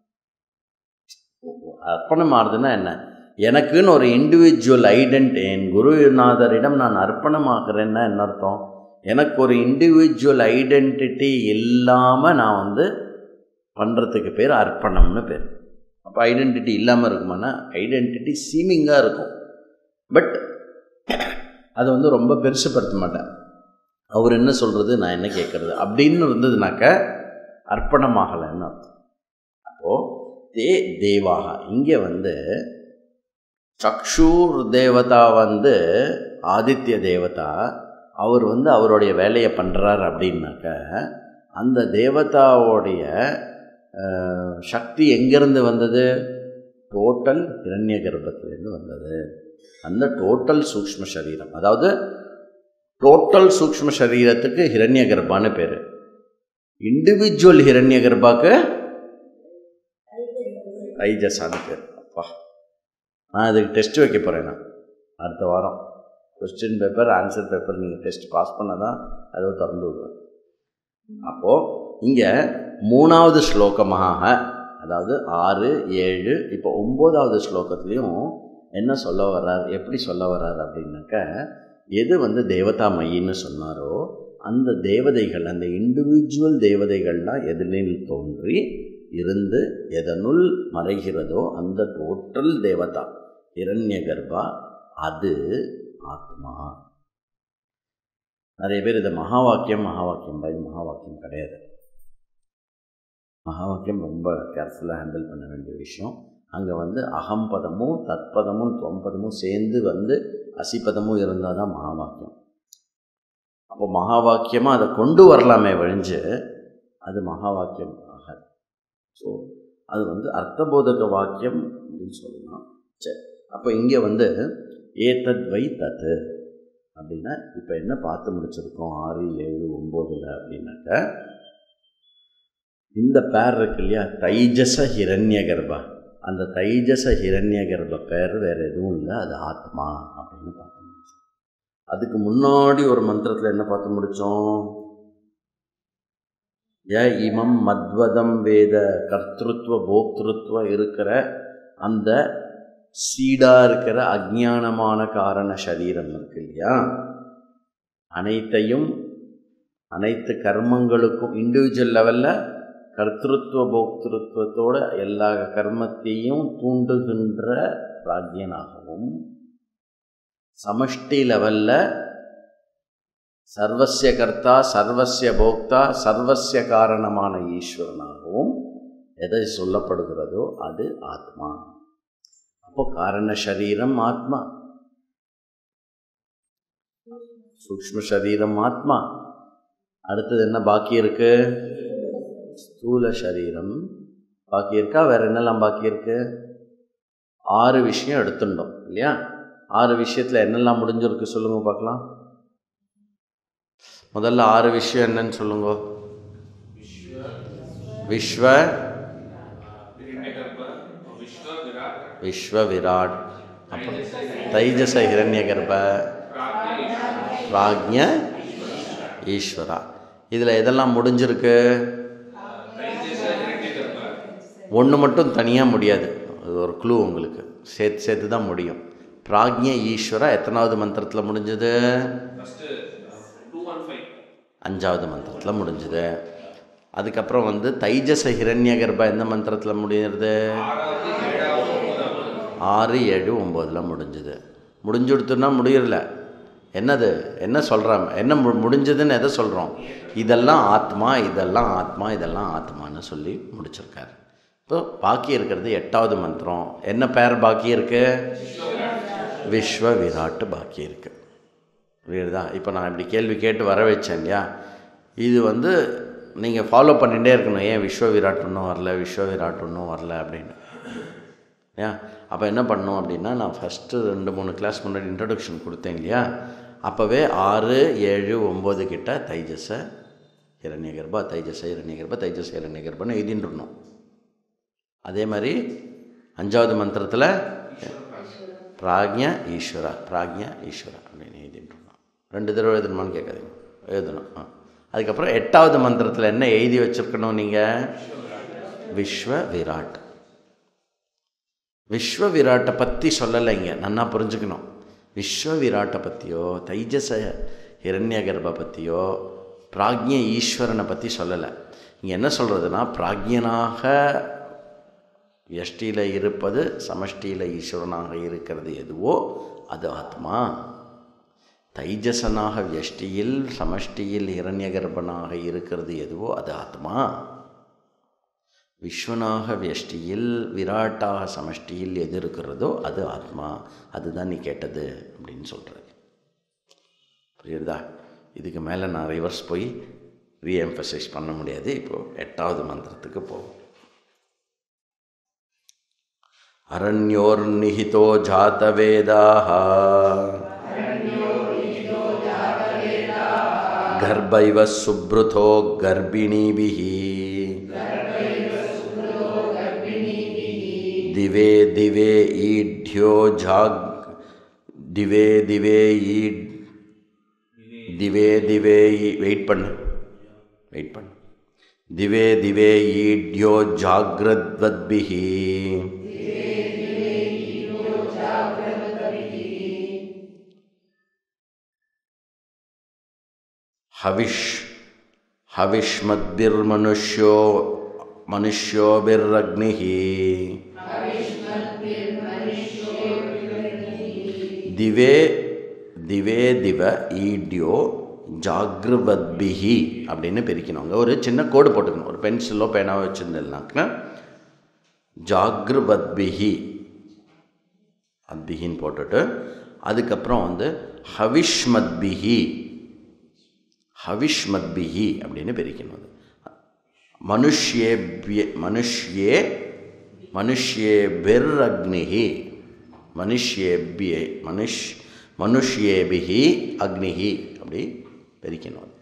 S1: அர்ப்பணமாறுதுன்னா என்ன எனக்குன்னு ஒரு இண்டிவிஜுவல் ஐடென்டி என் குருநாதரிடம் நான் அர்ப்பணமாகிறேன்னா என்ன அர்த்தம் எனக்கு ஒரு இண்டிவிஜுவல் ஐடென்டிட்டி இல்லாமல் நான் வந்து பண்ணுறதுக்கு பேர் அர்ப்பணம்னு பேர் அப்போ ஐடென்டிட்டி இல்லாமல் இருக்குமானா ஐடென்டிட்டி சீமிங்காக இருக்கும் பட் அதை வந்து ரொம்ப பெருசுப்படுத்த மாட்டேன் அவர் என்ன சொல்கிறது நான் என்ன கேட்குறது அப்படின்னு இருந்ததுனாக்க அர்ப்பணமாகலைன்னு அர்த்தம் அப்போது தே தேவாக இங்கே வந்து சக்ஷூர் தேவதா வந்து ஆதித்ய தேவதா அவர் வந்து அவருடைய வேலையை பண்ணுறார் அப்படின்னாக்க அந்த தேவதாவோடைய அஹ், சக்தி எங்கேருந்து வந்தது டோட்டல் இரண்ய கர்ப்பத்திலேருந்து வந்தது அந்த டோட்டல் சூக்ஷ்ம சரீரம் அதாவது டோட்டல் சூக்ஷ்ம சரீரத்துக்கு ஹிரண்ய கர்ப்பான்னு பேர் இண்டிவிஜுவல் ஹிரண்ய கர்ப்பாக்கு ஐஜஸான்னு பேர் அப்பா நான் அதுக்கு டெஸ்ட் வைக்க போகிறேன் நான் அடுத்த வாரம் கொஸ்டின் பேப்பர் ஆன்சர் பேப்பர் நீங்கள் டெஸ்ட் பாஸ் பண்ணால் தான் அதை திறந்து விடுவேன் அப்போது இங்கே மூணாவது ஸ்லோகமாக அதாவது ஆறு ஏழு இப்போ ஒம்போதாவது ஸ்லோகத்துலேயும் என்ன சொல்ல வர்றார் எப்படி சொல்ல வர்றார் அப்படின்னாக்க எது வந்து தேவதா மையின்னு சொன்னாரோ அந்த தேவதைகள் அந்த இண்டிவிஜுவல் தேவதைகள்லாம் எதிரில் தோன்றி இருந்து எதனுள் மறைகிறதோ அந்த டோட்டல் தேவதா இரண்ய கர்ப்பா அது ஆத்மா நிறைய பேர் இது மகா வாக்கியம் மகா வாக்கியம் இது மகா வாக்கியம் கிடையாது மகா வாக்கியம் ரொம்ப கேர்ஃபுல்லாக ஹேண்டில் பண்ண வேண்டிய விஷயம் அங்கே வந்து அகம் பதமும் தத்பதமும் தொம்பதமும் சேர்ந்து வந்து அசிப்பதமும் இருந்தால் தான் மகா வாக்கியம் அப்போ மகா வாக்கியமாக அதை கொண்டு வரலாமே வழிஞ்சு அது மகா வாக்கியம் ஆகாது ஸோ அது வந்து அர்த்தபோதக வாக்கியம் அப்படின்னு சொல்லலாம் சரி அப்போ இங்கே வந்து ஏதத் வை தத்து அப்படின்னா இப்போ என்ன பார்த்து முடிச்சிருக்கோம் ஆறு ஏழு ஒம்போதில் அப்படின்னாக்க இந்த பேர் இருக்கு இல்லையா தைஜச ஹிரண்ய கர்ப்பா அந்த தைஜச ஹிரண்ய கர்ப்ப பேர் வேறு எதுவும் இல்லை அது ஆத்மா அப்படின்னு பார்த்து முடிச்சோம் அதுக்கு முன்னாடி ஒரு மந்திரத்தில் என்ன பார்த்து முடித்தோம் ய இமம் மத்வதம் வேத கர்த்திருவ போக்திருத்துவ இருக்கிற அந்த சீடாக இருக்கிற அஜ்ஞானமான காரண சரீரம் இருக்கு இல்லையா அனைத்தையும் அனைத்து கர்மங்களுக்கும் இண்டிவிஜுவல் லெவலில் கர்த்திருவ போக்திருத்துவத்தோட எல்லா கர்மத்தையும் தூண்டுகின்ற பிராக்யனாகவும் சமஷ்டி லெவலில் சர்வசிய கர்த்தா சர்வசிய போக்தா சர்வசிய காரணமான ஈஸ்வரனாகவும் எதை சொல்லப்படுகிறதோ அது ஆத்மா அப்போ காரண சரீரம் ஆத்மா சூக்ஷ்ம சரீரம் ஆத்மா அடுத்தது என்ன பாக்கி இருக்கு ஸ்தூல சரீரம் பாக்கி இருக்கா வேற என்னெல்லாம் பாக்கி இருக்கு ஆறு விஷயம் எடுத்துட்டோம் இல்லையா ஆறு விஷயத்தில் என்னெல்லாம் முடிஞ்சிருக்கு சொல்லுங்க பார்க்கலாம் முதல்ல ஆறு விஷயம் என்னன்னு சொல்லுங்க விஸ்வ விஸ்வ விராட் அப்புறம் தைஜச ஹிரண்ய கர்ப்ப பிராக்ஞ ஈஸ்வரா இதில் எதெல்லாம் முடிஞ்சிருக்கு ஒன்று மட்டும் தனியாக முடியாது அது ஒரு க்ளூ உங்களுக்கு சேர்த்து சேர்த்து தான் முடியும் பிராக்ஞ ஈஸ்வரா எத்தனாவது மந்திரத்தில் முடிஞ்சது அஞ்சாவது மந்திரத்தில் முடிஞ்சுது அதுக்கப்புறம் வந்து தைஜச ஹிரண்ய கர்ப்பா எந்த மந்திரத்தில் முடியுது ஆறு ஏழு ஒம்போதில் முடிஞ்சுது முடிஞ்சு கொடுத்தோன்னா முடியல என்னது என்ன சொல்கிறாங்க என்ன மு முடிஞ்சதுன்னு எதை சொல்கிறோம் இதெல்லாம் ஆத்மா இதெல்லாம் ஆத்மா இதெல்லாம் ஆத்மான்னு சொல்லி முடிச்சிருக்காரு இப்போ பாக்கி இருக்கிறது எட்டாவது மந்திரம் என்ன பேர் பாக்கி இருக்கு விஸ்வ விராட்டு பாக்கி இருக்கு புரியுதா இப்போ நான் இப்படி கேள்வி கேட்டு வர வச்சேன் இல்லையா இது வந்து நீங்கள் ஃபாலோ பண்ணிகிட்டே இருக்கணும் ஏன் விஸ்வ விராட் ஒன்றும் வரல விஸ்வ விராட் ஒன்றும் வரல அப்படின்னு ஏன் அப்போ என்ன பண்ணோம் அப்படின்னா நான் ஃபஸ்ட்டு ரெண்டு மூணு கிளாஸ் முன்னாடி இன்ட்ரடக்ஷன் கொடுத்தேன் இல்லையா அப்போவே ஆறு ஏழு ஒம்பது கிட்ட தைஜச இரண்ய கர்ப்பா தைஜச இரண்ய கர்ப்பா தைஜச இரண்ய கர்ப்பான்னு எழுதிட்டு இருந்தோம் அதே மாதிரி அஞ்சாவது மந்திரத்தில் பிராக்ஞ ஈஸ்வரா பிராக்ஞ ஈஸ்வரா அப்படின்னு எழுதிட்டு இருந்தோம் ரெண்டு தடவை எழுதணுமான்னு கேட்காதீங்க எழுதணும் ஆ அதுக்கப்புறம் எட்டாவது மந்திரத்தில் என்ன எழுதி வச்சுருக்கணும் நீங்கள் விஸ்வ விராட் விஸ்வ விராட்டை பற்றி சொல்லலைங்க நன்னா புரிஞ்சுக்கணும் விஸ்வ விராட்டை பற்றியோ தைஜச ஹிரண்ய கர்ப்ப பற்றியோ பிராக்ஞ ஈஸ்வரனை பற்றி சொல்லலை இங்கே என்ன சொல்கிறதுனா பிராக்ஞனாக எஷ்டியில் இருப்பது சமஷ்டியில் ஈஸ்வரனாக இருக்கிறது எதுவோ அது ஆத்மா தைஜசனாக வியஷ்டியில் சமஷ்டியில் இரண்ய கர்ப்பனாக இருக்கிறது எதுவோ அது ஆத்மா விஸ்வனாக வியஷ்டியில் விராட்டாக சமஷ்டியில் எது இருக்கிறதோ அது ஆத்மா அதுதான் நீ கேட்டது அப்படின்னு சொல்கிறார் புரியுறதா இதுக்கு மேலே நான் ரிவர்ஸ் போய் ரீஎம்பசைஸ் பண்ண முடியாது இப்போது எட்டாவது மந்திரத்துக்கு போவோம் அரண்யோர்நிஹிதோ ஜாத்தவேதாக गर्भैव सुब्रुथो गर्भिणीभिः दिवे दिवे ईढ्यो जाग् दिवे दिवे ईड् दिवे दिवे வெயிட் பண்ணு வெயிட் பண்ணு दिवे दिवे ईढ्यो जाग्रद्वद्भिः हविष् हविष्मद्भिर्मनुष्यो मनुष्योभिरग्निः दिवे दिवे दिव ஈட்யோ ஜாகிரவத்பிஹி அப்படின்னு பிரிக்கணுங்க ஒரு சின்ன கோடு போட்டுக்கணும் ஒரு பென்சிலோ பேனாவோ வச்சுருந்தேன்னாக்கா ஜாகிரவத்பிஹி அத்பிஹின்னு போட்டுட்டு அதுக்கப்புறம் வந்து ஹவிஷ்மத்பிஹி ஹவிஷ்மத்பிஹி அப்படின்னு பிரிக்கணும் அது மனுஷ்யேபிய மனுஷ்யே மனுஷ்யேபிர் அக்னிஹி மனுஷ்யேபிய மனுஷ் மனுஷ்யேபிஹி அக்னிஹி அப்படி பிரிக்கணும் அது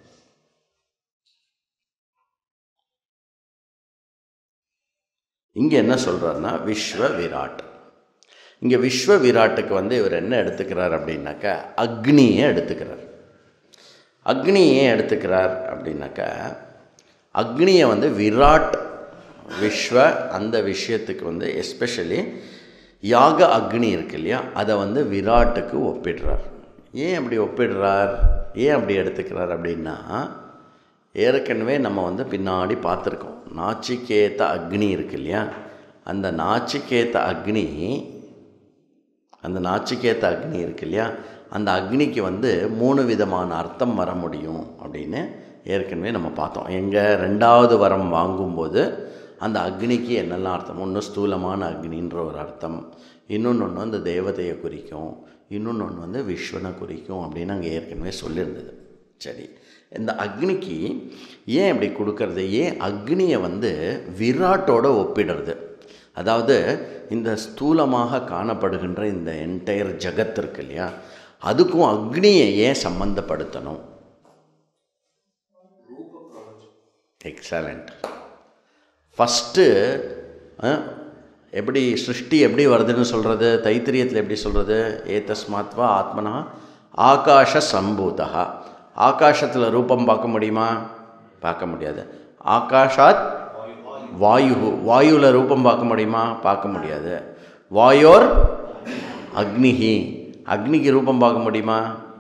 S1: இங்கே என்ன சொல்கிறாருன்னா விஸ்வ விராட் இங்கே விஸ்வ விராட்டுக்கு வந்து இவர் என்ன எடுத்துக்கிறார் அப்படின்னாக்கா அக்னியை எடுத்துக்கிறார் அக்னி ஏன் எடுத்துக்கிறார் அப்படின்னாக்கா அக்னியை வந்து விராட் விஸ்வ அந்த விஷயத்துக்கு வந்து எஸ்பெஷலி யாக அக்னி இருக்கு இல்லையா அதை வந்து விராட்டுக்கு ஒப்பிடுறார் ஏன் அப்படி ஒப்பிடுறார் ஏன் அப்படி எடுத்துக்கிறார் அப்படின்னா ஏற்கனவே நம்ம வந்து பின்னாடி பார்த்துருக்கோம் நாச்சிகேத்த அக்னி இருக்கு இல்லையா அந்த நாச்சிகேத்த அக்னி அந்த நாச்சிகேத்த அக்னி இருக்கு இல்லையா அந்த அக்னிக்கு வந்து மூணு விதமான அர்த்தம் வர முடியும் அப்படின்னு ஏற்கனவே நம்ம பார்த்தோம் எங்கள் ரெண்டாவது வரம் வாங்கும்போது அந்த அக்னிக்கு என்னெல்லாம் அர்த்தம் ஒன்று ஸ்தூலமான அக்னின்ற ஒரு அர்த்தம் இன்னொன்று ஒன்று வந்து தேவதையை குறிக்கும் இன்னொன்று ஒன்று வந்து விஸ்வனை குறிக்கும் அப்படின்னு அங்கே ஏற்கனவே சொல்லியிருந்தது சரி இந்த அக்னிக்கு ஏன் இப்படி கொடுக்கறது ஏன் அக்னியை வந்து விராட்டோட ஒப்பிடுறது அதாவது இந்த ஸ்தூலமாக காணப்படுகின்ற இந்த என்டையர் ஜகத் இருக்கு இல்லையா அதுக்கும் அக்னியை ஏன் சம்பந்தப்படுத்தணும் எக்ஸலண்ட் ஃபஸ்ட்டு எப்படி சிருஷ்டி எப்படி வருதுன்னு சொல்கிறது தைத்திரியத்தில் எப்படி சொல்கிறது ஏ தஸ்மாத்வா ஆத்மனா ஆகாஷ சம்பூதா ஆகாசத்தில் ரூபம் பார்க்க முடியுமா பார்க்க முடியாது ஆகாஷாத் வாயு வாயுவில் ரூபம் பார்க்க முடியுமா பார்க்க முடியாது வாயோர் அக்னிஹி அக்னிக்கு ரூபம் பார்க்க முடியுமா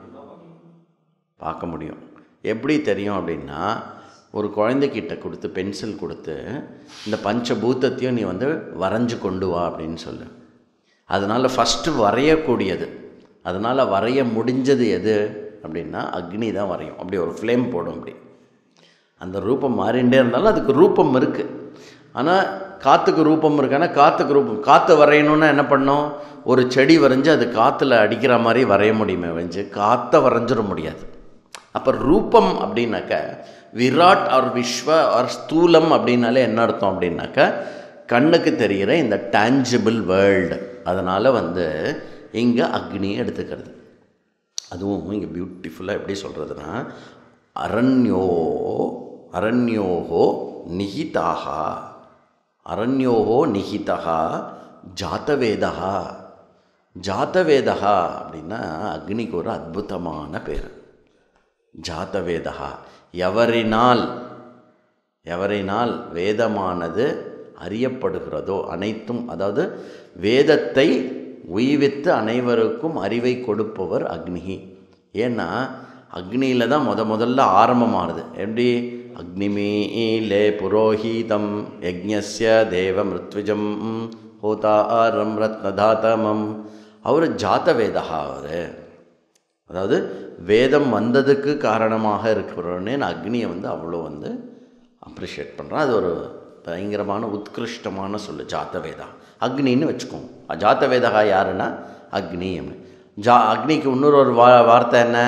S1: பார்க்க முடியும் எப்படி தெரியும் அப்படின்னா ஒரு குழந்தைக்கிட்ட கொடுத்து பென்சில் கொடுத்து இந்த பஞ்சபூத்தத்தையும் நீ வந்து வரைஞ்சு கொண்டு வா அப்படின்னு சொல்லு அதனால் ஃபஸ்ட்டு வரையக்கூடியது அதனால் வரைய முடிஞ்சது எது அப்படின்னா அக்னி தான் வரையும் அப்படி ஒரு ஃப்ளேம் போடும் அப்படி அந்த ரூபம் மாறிண்டே இருந்தாலும் அதுக்கு ரூபம் இருக்குது ஆனால் காற்றுக்கு ரூபம் இருக்கானா காற்றுக்கு ரூபம் காற்று வரையணுன்னா என்ன பண்ணோம் ஒரு செடி வரைஞ்சி அது காற்றுல அடிக்கிற மாதிரி வரைய முடியுமே வரைஞ்சி காற்றை வரைஞ்சிட முடியாது அப்போ ரூபம் அப்படின்னாக்க விராட் ஆர் விஸ்வ ஆர் ஸ்தூலம் அப்படின்னாலே என்ன அர்த்தம் அப்படின்னாக்க கண்ணுக்கு தெரிகிற இந்த டேஞ்சிபிள் வேர்ல்டு அதனால் வந்து இங்கே அக்னி எடுத்துக்கிறது அதுவும் இங்கே பியூட்டிஃபுல்லாக எப்படி சொல்கிறதுனா அரண்யோ அரண்யோகோ நிகிதாக அரண்யோகோ நிகிதா ஜாத்தவேதா ஜாத்தவேதா அப்படின்னா அக்னிக்கு ஒரு அற்புதமான பேர் ஜாத்தவேதா எவரினால் எவரினால் வேதமானது அறியப்படுகிறதோ அனைத்தும் அதாவது வேதத்தை உய்வித்து அனைவருக்கும் அறிவை கொடுப்பவர் அக்னி ஏன்னா அக்னியில் தான் முத முதல்ல ஆரம்பமாகுது எப்படி அக்னிமீலே புரோஹீதம் யஜ்ஞஸ்ய தேவ மிருத்விஜம் ஹோதாரம் ரத்னதாத்தமம் அவர் ஜாத்தவேதா அவர் அதாவது வேதம் வந்ததுக்கு காரணமாக இருக்கிறோன்னே நான் அக்னியை வந்து அவ்வளோ வந்து அப்ரிஷியேட் பண்ணுறேன் அது ஒரு பயங்கரமான உத்கிருஷ்டமான சொல்லு ஜாத்தவேதா அக்னின்னு வச்சுக்கோங்க ஜாத்தவேதா யாருன்னா அக்னி அப்படின்னு. ஜா அக்னிக்கு இன்னொரு ஒரு வா வார்த்தை என்ன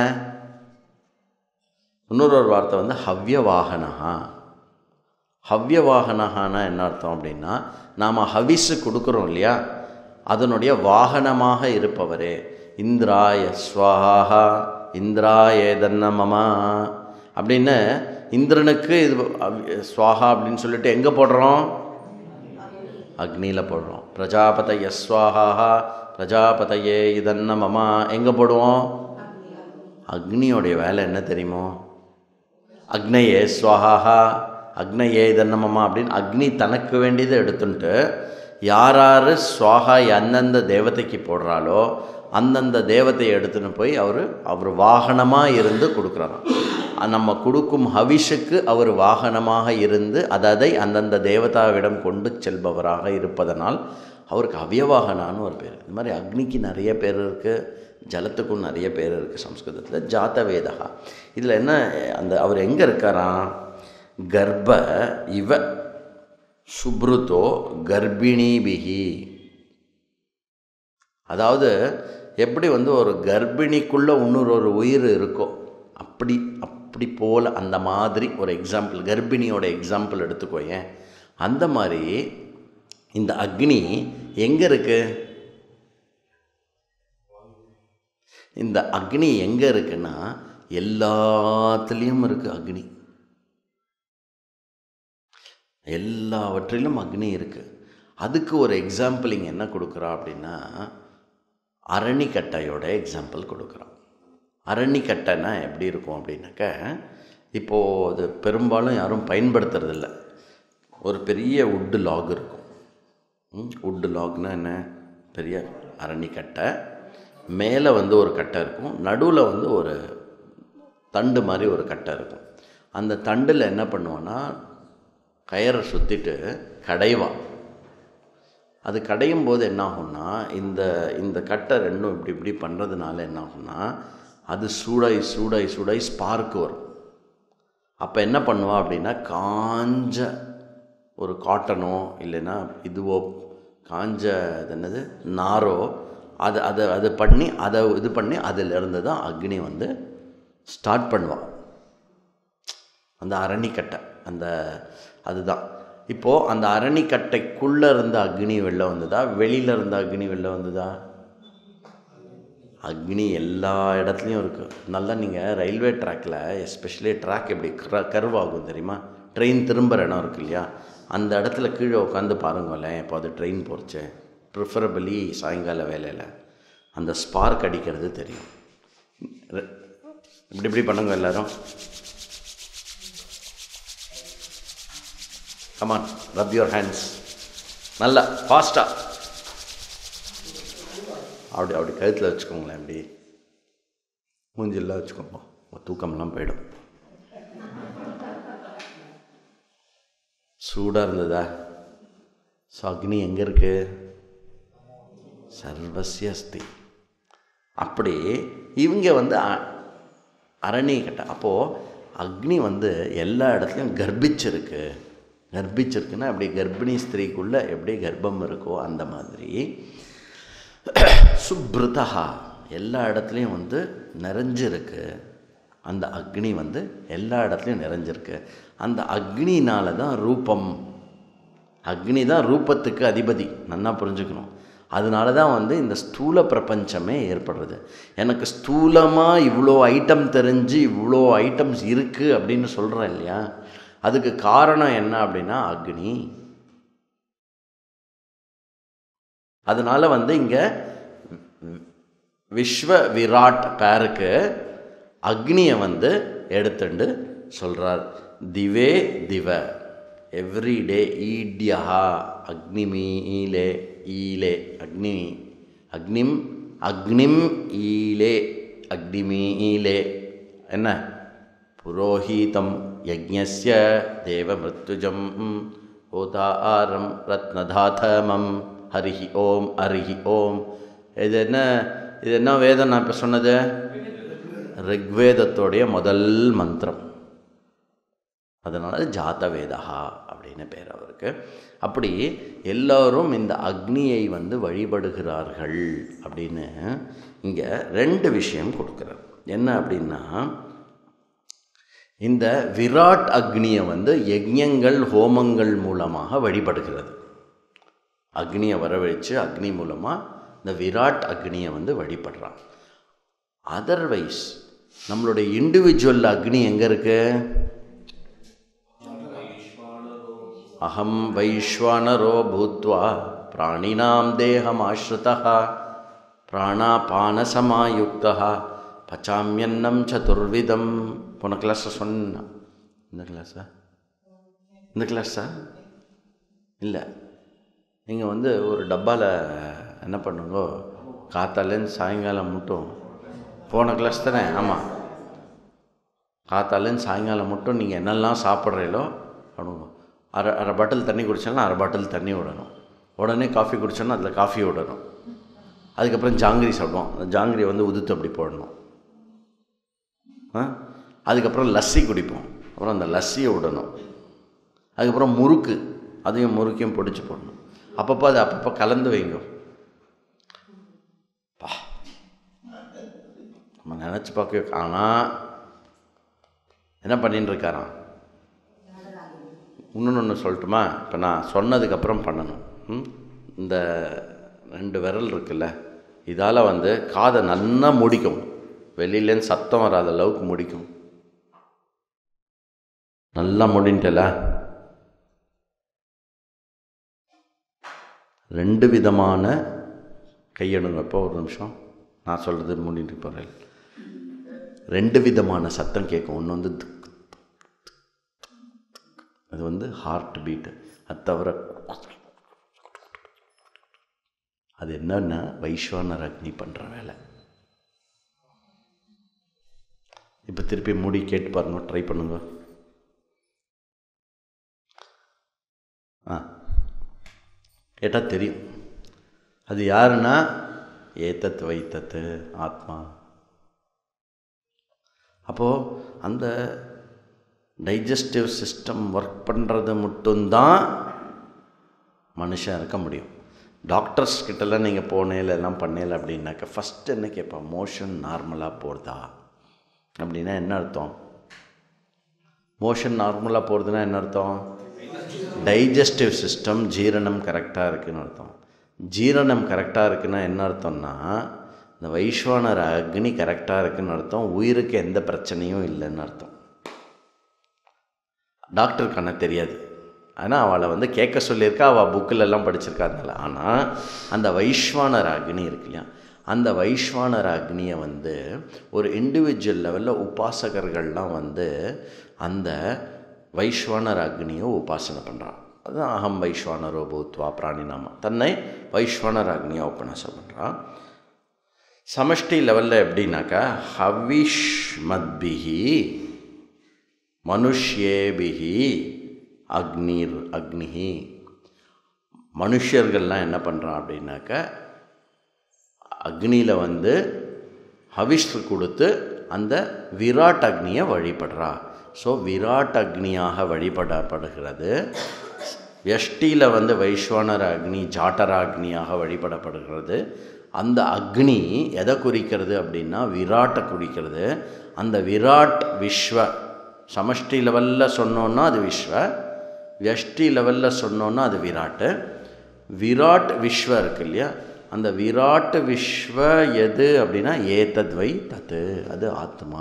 S1: இன்னொரு ஒரு வார்த்தை வந்து ஹவ்யவாகனஹா ஹவ்யவாகனஹானா என்ன அர்த்தம் அப்படின்னா நாம் ஹவிஸு கொடுக்குறோம் இல்லையா அதனுடைய வாகனமாக இருப்பவரே இந்திராய ஸ்வாஹா இந்திராய தன்னமமா அப்படின்னு இந்திரனுக்கு இது அவ்ய- ஸ்வாஹா அப்படின்னு சொல்லிட்டு எங்கே போடுறோம் அக்னியில் போடுறோம் பிரஜாபதய ஸ்வாஹா பிரஜாபதையே இதன்ன மமா எங்கே போடுவோம் அக்னியோடைய வேலை என்ன தெரியுமோ அக்னையே ஸ்வாஹா அக்னையே இதன்னமமா அப்படின்னு அக்னி தனக்கு வேண்டியதை எடுத்துன்ட்டு யார் யார் ஸ்வாஹா அந்தந்த தேவதைக்கு போடுறாளோ அந்தந்த தேவதையை எடுத்துன்னு போய் அவர் அவர் வாகனமாக இருந்து கொடுக்குறாராம் அஹ் நம்ம கொடுக்கும் ஹவிஷுக்கு அவர் வாகனமாக இருந்து அதை அந்தந்த தேவதாவிடம் கொண்டு செல்பவராக இருப்பதனால் அவருக்கு அவ்யவாகனான்னு ஒரு பேர் இது மாதிரி அக்னிக்கு நிறைய பேர் இருக்குது ஜலத்துக்கும் நிறைய பேர் இருக்குது சம்ஸ்கிருதத்தில் ஜாத்தவேதா இதில் என்ன அந்த அவர் எங்கே இருக்காராம் கர்ப்ப இவ சுப்ருதோ கர்ப்பிணிபிகி அதாவது எப்படி வந்து ஒரு கர்ப்பிணிக்குள்ளே இன்னொரு ஒரு உயிர் இருக்கோ அப்படி அப்படி போல் அந்த மாதிரி ஒரு எக்ஸாம்பிள் கர்ப்பிணியோட எக்ஸாம்பிள் எடுத்துக்கோயேன் அந்த மாதிரி இந்த அக்னி எங்கே இருக்கு இந்த அக்னி எங்கே இருக்குன்னா எல்லாத்துலேயும் இருக்குது அக்னி எல்லாவற்றிலும் அக்னி இருக்குது அதுக்கு ஒரு எக்ஸாம்பிள் இங்கே என்ன கொடுக்குறா அப்படின்னா அரணிக்கட்டையோட எக்ஸாம்பிள் கொடுக்குறான் அரணிக்கட்டைனா எப்படி இருக்கும் அப்படின்னாக்க இப்போது அது பெரும்பாலும் யாரும் பயன்படுத்துறதில்ல ஒரு பெரிய உட்டு லாக் இருக்கும் உட்டு லாக்னா என்ன பெரிய அரணிக்கட்டை மேலே வந்து ஒரு கட்டை இருக்கும் நடுவில் வந்து ஒரு தண்டு மாதிரி ஒரு கட்டை இருக்கும் அந்த தண்டில் என்ன பண்ணுவோன்னா கயரை சுற்றிட்டு கடைவான் அது கடையும் போது என்ன ஆகும்னா இந்த இந்த கட்டை ரெண்டும் இப்படி இப்படி பண்ணுறதுனால என்ன ஆகும்னா அது சூடாய் சூடாய் சூடாய் ஸ்பார்க் வரும் அப்போ என்ன பண்ணுவா அப்படின்னா காஞ்ச ஒரு காட்டனோ இல்லைன்னா இதுவோ காஞ்ச அது என்னது நாரோ அது அதை அது பண்ணி அதை இது பண்ணி அதிலிருந்து தான் அக்னி வந்து ஸ்டார்ட் பண்ணுவான் அந்த அரணிக்கட்டை அந்த அதுதான் இப்போது அந்த அரணிக்கட்டைக்குள்ளே இருந்த அக்னி வெளில வந்ததா வெளியில் இருந்த அக்னி வெளில வந்ததா அக்னி எல்லா இடத்துலையும் இருக்குது நல்லா நீங்கள் ரயில்வே ட்ராக்கில் எஸ்பெஷலி ட்ராக் எப்படி கர் கர்வ் ஆகும் தெரியுமா ட்ரெயின் திரும்புகிற இடம் இருக்கு இல்லையா அந்த இடத்துல கீழே உட்காந்து பாருங்களேன் இப்போ அது ட்ரெயின் போச்சு ப்ரிஃபரபிளி சாயங்கால வேலையில் அந்த ஸ்பார்க் அடிக்கிறது தெரியும் ர- இப்படி இப்படி பண்ணுங்க எல்லாரும் கமான் ரப் யுவர் ஹேண்ட்ஸ் நல்லா ஃபாஸ்ட்டாக அப்படி அப்படி கழுத்தில் வச்சுக்கோங்களேன் அப்படி மூஞ்சில்லாம் வச்சுக்கோங்க உங்க தூக்கம்லாம் போயிடும் சூடாக இருந்ததா ஸோ அக்னி எங்கே இருக்கு சர்வசிய அஸ்தி அப்படி இவங்க வந்து அ- அரணி கட்ட அப்போது அக்னி வந்து எல்லா இடத்துலையும் கர்ப்பிச்சிருக்கு கர்ப்பிச்சிருக்குன்னா அப்படி கர்ப்பிணி ஸ்திரீக்குள்ளே எப்படி கர்ப்பம் இருக்கோ அந்த மாதிரி சுப்ருதா எல்லா இடத்துலையும் வந்து நிறைஞ்சிருக்கு அந்த அக்னி வந்து எல்லா இடத்துலையும் நிறைஞ்சிருக்கு அந்த அக்னினால தான் ரூபம் அக்னி தான் ரூபத்துக்கு அதிபதி நன்னா புரிஞ்சுக்கணும் அதனால தான் வந்து இந்த ஸ்தூல பிரபஞ்சமே ஏற்படுறது எனக்கு ஸ்தூலமாக இவ்வளோ ஐட்டம் தெரிஞ்சு இவ்வளோ ஐட்டம்ஸ் இருக்குது அப்படின்னு சொல்கிறேன் இல்லையா அதுக்கு காரணம் என்ன அப்படின்னா அக்னி அதனால வந்து இங்கே விஸ்வ விராட் பேருக்கு அக்னியை வந்து எடுத்துண்டு சொல்கிறார் திவே திவ எவ்ரி டே ஈட்யா அக்னிமீலே ஈலே அக்னி அக்னிம் அக்னிம் ஈலே அக்னிமீலே என்ன புரோஹீதம் யஜ்ஞஸ்ய தேவமிருத்யுஜம் ஹோதாரம் ரத்னதாதமம் ஹரிஹி ஓம் ஹரிஹி ஓம் இது என்ன இது என்ன வேதம் நான் இப்போ சொன்னது ரிக்வேதத்தோடைய முதல் மந்திரம் அதனால ஜாத வேதா அப்படி அப்படின்னு பேர் அவருக்கு அப்படி எல்லோரும் இந்த அக்னியை வந்து வழிபடுகிறார்கள் அப்படின்னு இங்கே ரெண்டு விஷயம் கொடுக்குறார் என்ன அப்படின்னா இந்த விராட் அக்னியை வந்து யஜ்ஞங்கள் ஹோமங்கள் மூலமாக வழிபடுகிறது அக்னியை வரவழைச்சு அக்னி மூலமாக இந்த விராட் அக்னியை வந்து வழிபடுறான் அதர்வைஸ் நம்மளுடைய இண்டிவிஜுவல் அக்னி எங்கே இருக்கு அகம் வைஸ்வானரோ பூத்வா பிராணினாம் தேகம் ஆஸ்ருதா பிராணாபானசமாயுக்தா பச்சாமியன்னம் சதுர்விதம் போன கிளாஸில் சொன்ன இந்த கிளாஸா இந்த கிளாஸா இல்லை நீங்கள் வந்து ஒரு டப்பாவில் என்ன பண்ணுங்க காத்தாலேருந்து சாயங்காலம் மட்டும் போன கிளாஸ் தானே ஆமாம் காத்தாலேருந்து சாயங்காலம் மட்டும் நீங்கள் என்னெல்லாம் சாப்பிட்றீங்களோ பண்ணுங்க அரை அரை பாட்டில் தண்ணி குடிச்சாலும் அரை பாட்டில் தண்ணி விடணும் உடனே காஃபி குடிச்சோன்னா அதில் காஃபி விடணும் அதுக்கப்புறம் ஜாங்கிரி சாப்பிடுவோம் அந்த ஜாங்கிரி வந்து உதுத்து அப்படி போடணும் ஆ அதுக்கப்புறம் லஸ்ஸி குடிப்போம் அப்புறம் அந்த லஸ்ஸியை விடணும் அதுக்கப்புறம் முறுக்கு அதையும் முறுக்கையும் பொடிச்சு போடணும் அப்பப்போ அது அப்பப்போ கலந்து வைங்க பா நம்ம நினச்சி பார்க்க ஆனால் என்ன பண்ணின்னு இருக்காராம் இன்னொன்று ஒன்று சொல்லட்டுமா இப்போ நான் சொன்னதுக்கப்புறம் பண்ணணும் ம்? இந்த ரெண்டு விரல் இருக்குல்ல இதால் வந்து காதை நல்லா முடிக்கும் வெளியிலேருந்து சத்தம் வராத அளவுக்கு முடிக்கும் நல்லா முடின்ட்டல ரெண்டு விதமான கையெடுங்க இப்போ ஒரு நிமிஷம் நான் சொல்கிறது முடிட்டு போகிறேன் ரெண்டு விதமான சத்தம் கேட்கும் ஒன்று வந்து துக் அது வந்து ஹார்ட் பீட்டு அது தவிர அது என்னன்னா வைஸ்வானர் அக்னி பண்ணுற வேலை இப்போ திருப்பி மூடி கேட்டு பாருங்க ட்ரை பண்ணுங்க ஆ கேட்டால் தெரியும் அது யாருன்னா ஏத்தத் வைத்தத்து ஆத்மா அப்போது அந்த டைஜஸ்டிவ் சிஸ்டம் ஒர்க் பண்ணுறது மட்டும்தான் மனுஷன் இருக்க முடியும் டாக்டர்ஸ் கிட்டலாம் நீங்கள் போனேல எல்லாம் பண்ணேல அப்படின்னாக்க ஃபஸ்ட்டு என்ன கேட்பான் மோஷன் நார்மலாக போகிறதா அப்படின்னா என்ன அர்த்தம் மோஷன் நார்மலாக போகிறதுனா என்ன அர்த்தம் டைஜஸ்டிவ் சிஸ்டம் ஜீரணம் கரெக்டாக இருக்குன்னு அர்த்தம் ஜீரணம் கரெக்டாக இருக்குன்னா என்ன அர்த்தம்னா இந்த வைஸ்வானர் அக்னி கரெக்டாக இருக்குன்னு அர்த்தம் உயிருக்கு எந்த பிரச்சனையும் இல்லைன்னு அர்த்தம் டாக்டருக்கு ஆனால் தெரியாது ஆனால் அவளை வந்து கேட்க சொல்லியிருக்கா அவள் புக்கில் எல்லாம் படிச்சிருக்காங்கல்ல ஆனால் அந்த வைஸ்வானர் அக்னி இருக்கு இல்லையா அந்த வைஸ்வானர் அக்னியை வந்து ஒரு இண்டிவிஜுவல் லெவலில் உபாசகர்கள்லாம் வந்து அந்த வைஸ்வானர் அக்னியை உபாசனை பண்ணுறான் அதுதான் அகம் வைஸ்வானரோ பூத்வா பிராணிநாமா தன்னை வைஸ்வானர் அக்னியை உபநாசம் பண்ணுறான் சமஷ்டி லெவலில் எப்படின்னாக்கா ஹவிஷ் மத்பிஹி மனுஷ்யேபிஹி அக்னிர் அக்னிஹி மனுஷர்கள்லாம் என்ன பண்ணுறான் அப்படின்னாக்க அக்னியில் வந்து ஹவிஷ் கொடுத்து அந்த விராட் அக்னியை வழிபடுறா ஸோ விராட் அக்னியாக வழிபடப்படுகிறது எஷ்டியில் வந்து வைஸ்வானர் அக்னி ஜாட்டர அக்னியாக வழிபடப்படுகிறது அந்த அக்னி எதை குறிக்கிறது அப்படின்னா விராட்டை குறிக்கிறது அந்த விராட் விஸ்வ சமஷ்டி லெவலில் சொன்னோன்னா அது விஸ்வ எஷ்டி லெவலில் சொன்னோன்னா அது விராட்டு விராட் விஸ்வ இருக்கு இல்லையா அந்த விராட் விஸ்வ எது அப்படின்னா ஏதத் வை தத்து அது ஆத்மா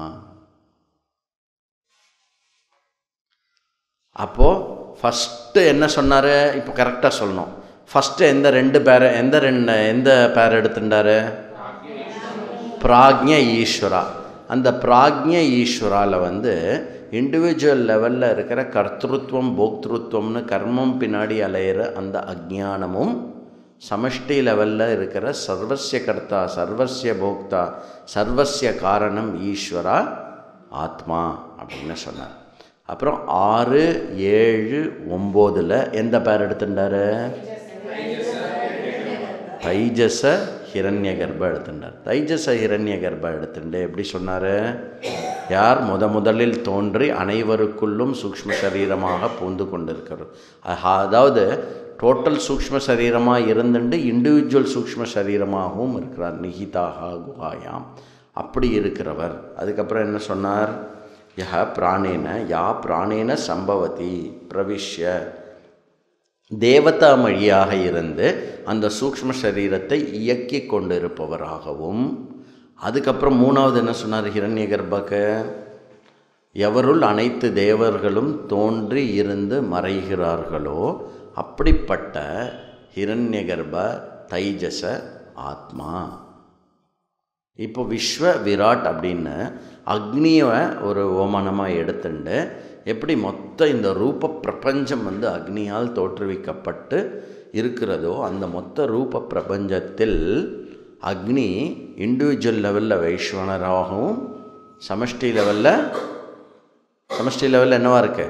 S1: அப்போது ஃபஸ்ட்டு என்ன சொன்னார் இப்போ கரெக்டாக சொல்லணும் ஃபஸ்ட்டு எந்த ரெண்டு பேர் எந்த ரெண்டு எந்த பேர் எடுத்துட்டாரு பிராக்ஞ ஈஸ்வரா அந்த பிராக்ஞ ஈஸ்வராவில் வந்து இண்டிவிஜுவல் லெவலில் இருக்கிற கர்த்திருவம் போக்திருத்துவம்னு கர்மம் பின்னாடி அலையிற அந்த அஜ்ஞானமும் சமஷ்டி லெவலில் இருக்கிற சர்வசிய கர்த்தா சர்வசிய போக்தா சர்வசிய காரணம் ஈஸ்வரா ஆத்மா அப்படின்னு சொன்னார் அப்புறம் ஆறு ஏழு ஒம்போதில் எந்த பேர் எடுத்துட்டாரு தைஜச ஹிரண்ய கர்ப்ப எடுத்துட்டார் தைஜச ஹிரண்ய கர்ப்ப எடுத்துட்டு எப்படி சொன்னார் யார் முத முதலில் தோன்றி அனைவருக்குள்ளும் சூக்ஷ்ம சரீரமாக பூந்து கொண்டிருக்கிறார் அஹ் அதாவது டோட்டல் சூக்ஷ்ம சரீரமாக இருந்துட்டு இண்டிவிஜுவல் சூக்ஷ்ம சரீரமாகவும் இருக்கிறார் நிகிதாக குஹாயாம் அப்படி இருக்கிறவர் அதுக்கப்புறம் என்ன சொன்னார் யஹ பிராணேன யா பிராணேன சம்பவதி பிரவிஷ்ய தேவதா மொழியாக இருந்து அந்த சூக்ஷ்ம சரீரத்தை இயக்கி கொண்டிருப்பவராகவும் அதுக்கப்புறம் மூணாவது என்ன சொன்னார் ஹிரண்ய கர்ப்பக எவருள் அனைத்து தேவர்களும் தோன்றி இருந்து மறைகிறார்களோ அப்படிப்பட்ட ஹிரண்ய கர்ப்ப தைஜச ஆத்மா இப்போ விஸ்வ விராட் அப்படின்னு அக்னியை ஒரு ஓமனமாக எடுத்துண்டு எப்படி மொத்த இந்த ரூப பிரபஞ்சம் வந்து அக்னியால் தோற்றுவிக்கப்பட்டு இருக்கிறதோ அந்த மொத்த ரூப பிரபஞ்சத்தில் அக்னி இண்டிவிஜுவல் லெவலில் வைஸ்வனராகவும் சமஷ்டி லெவலில் சமஷ்டி லெவலில் என்னவா இருக்கு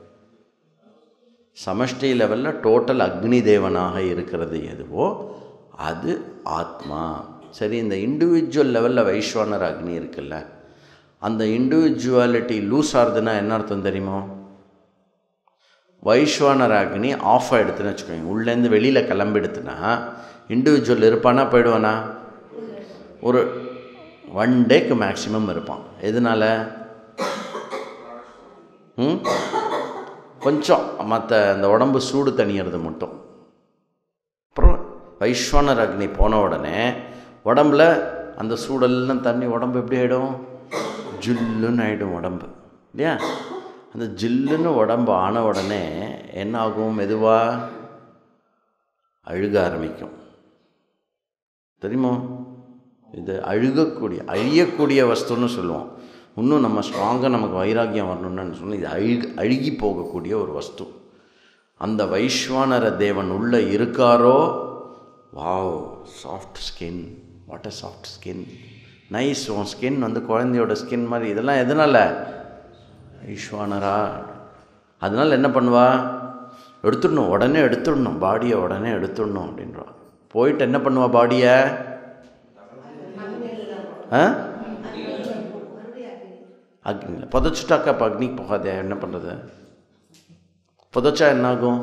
S1: சமஷ்டி லெவலில் டோட்டல் அக்னி தேவனாக இருக்கிறது எதுவோ அது ஆத்மா சரி இந்த இண்டிவிஜுவல் லெவலில் வைஸ்வானர் அக்னி இருக்குல்ல அந்த இண்டிவிஜுவாலிட்டி லூஸ் ஆகுதுன்னா என்ன அர்த்தம் தெரியுமோ வைஸ்வானர் அக்னி ஆஃப் ஆகிடுதுன்னு வச்சுக்கோங்க உள்ளேருந்து வெளியில் கிளம்பிடுதுன்னா இண்டிவிஜுவல் இருப்பானா போயிடுவானா ஒரு ஒன் டேக்கு மேக்ஸிமம் இருப்பான் எதனால ம் கொஞ்சம் மற்ற அந்த உடம்பு சூடு தணியறது மட்டும் அப்புறம் வைஸ்வனர் அக்னி போன உடனே உடம்புல அந்த சூடெல்லாம் தண்ணி உடம்பு எப்படி ஆகிடும் ஜில்லுன்னு ஆகிடும் உடம்பு இல்லையா அந்த ஜில்லுன்னு உடம்பு ஆன உடனே என்ன ஆகும் மெதுவாக அழுக ஆரம்பிக்கும் தெரியுமோ இது அழுகக்கூடிய அழியக்கூடிய வஸ்துன்னு சொல்லுவோம் இன்னும் நம்ம ஸ்ட்ராங்காக நமக்கு வைராக்கியம் வரணும்னு சொன்னால் இது அழுகு அழுகி போகக்கூடிய ஒரு வஸ்து அந்த வைஸ்வானர தேவன் உள்ளே இருக்காரோ wow soft skin what uh soft skin nice உன் ஸ்கின் வந்து குழந்தையோட ஸ்கின் மாதிரி இதெல்லாம் எதனால் வைஸ்வானரா அதனால் என்ன பண்ணுவா எடுத்துடணும் உடனே எடுத்துடணும் பாடியை உடனே எடுத்துடணும் அப்படின்றா போயிட்டு என்ன பண்ணுவா பாடியை ஆ அக்னியில் புதைச்சிட்டாக்கா இப்போ அக்னிக்கு போகாதே என்ன பண்ணுறது புதைச்சா என்ன ஆகும்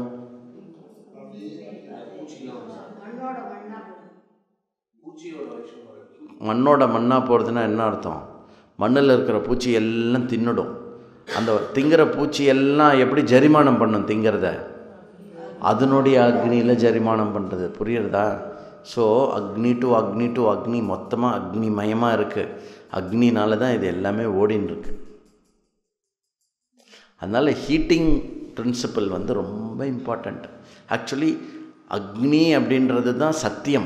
S1: மண்ணோட மண்ணாக போகிறதுனா என்ன அர்த்தம் மண்ணில் இருக்கிற பூச்சி எல்லாம் தின்னுடும் அந்த திங்கிற பூச்சி எல்லாம் எப்படி ஜரிமானம் பண்ணும் திங்கிறத அதனுடைய அக்னியில் ஜரிமானம் பண்ணுறது புரியுறதா ஸோ அக்னி டு அக்னி டு அக்னி மொத்தமாக அக்னிமயமாக இருக்குது அக்னினால தான் இது எல்லாமே ஓடின்னு இருக்கு அதனால் ஹீட்டிங் பிரின்சிபல் வந்து ரொம்ப இம்பார்ட்டண்ட் ஆக்சுவலி அக்னி அப்படின்றது தான் சத்தியம்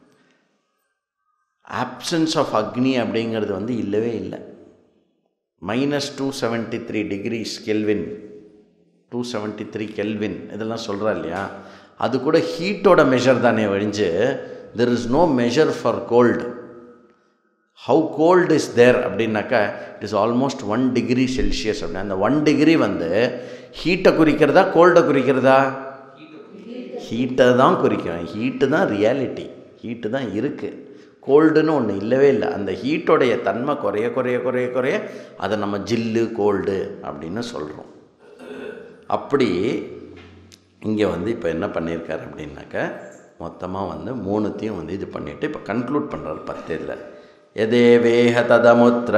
S1: ஆப்சன்ஸ் ஆஃப் அக்னி அப்படிங்கிறது வந்து இல்லவே இல்லை minus two seventy three degrees kelvin two seventy three kelvin இதெல்லாம் சொல்கிறா இல்லையா அது கூட ஹீட்டோட மெஷர் தானே வழிஞ்சு there is no measure for cold how cold is there அப்படின்னாக்கா it is almost one degree Celsius அப்படின்னு அந்த ஒன் டிகிரி வந்து ஹீட்டை குறிக்கிறதா கோல்டை குறிக்கிறதா ஹீட்டை தான் குறிக்கிறேன் ஹீட்டு தான் ரியாலிட்டி ஹீட்டு தான் இருக்குது கோல்டுன்னு ஒன்று இல்லவே இல்லை அந்த ஹீட்டோடைய தன்மை குறைய குறைய குறைய குறைய அதை நம்ம ஜில்லு கோல்டு அப்படின்னு சொல்கிறோம் அப்படி இங்கே வந்து இப்போ என்ன பண்ணியிருக்காரு அப்படின்னாக்க மொத்தமாக வந்து மூணுத்தையும் வந்து இது பண்ணிவிட்டு இப்போ கன்க்ளூட் பண்ணுறாரு பத்து இதில் எதேவேஹ ததமுத்திர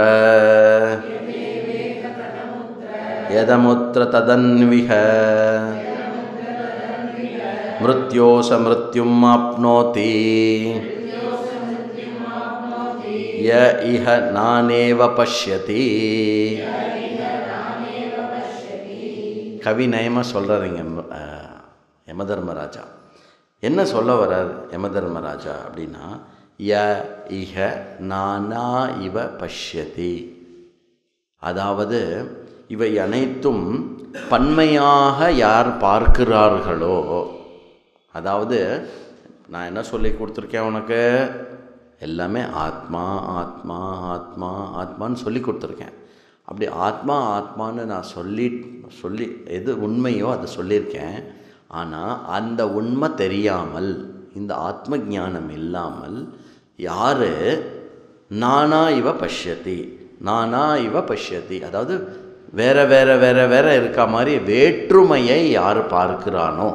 S1: எதமுத்திர ததன்விஹ மிருத்யோச மிருத்யும் ஆப்னோதி ய இஹ நானேவ பஷ்யதி கவி நயமாக சொல்கிறாருங்க யமதர்மராஜா என்ன சொல்ல வர்றார் யமதர்மராஜா அப்படின்னா ய இஹ நானா இவ பஷ்யதி அதாவது இவை அனைத்தும் பன்மையாக யார் பார்க்கிறார்களோ அதாவது நான் என்ன சொல்லி கொடுத்துருக்கேன் உனக்கு எல்லாமே ஆத்மா ஆத்மா ஆத்மா ஆத்மான்னு சொல்லி கொடுத்துருக்கேன் அப்படி ஆத்மா ஆத்மான்னு நான் சொல்லி சொல்லி எது உண்மையோ அதை சொல்லியிருக்கேன் ஆனால் அந்த உண்மை தெரியாமல் இந்த ஆத்ம ஞானம் இல்லாமல் யாரு நானா இவ பஷ்யதி நானா இவ பஷ்யதி அதாவது வேற வேற வேற வேற இருக்க மாதிரி வேற்றுமையை யார் பார்க்கிறானோ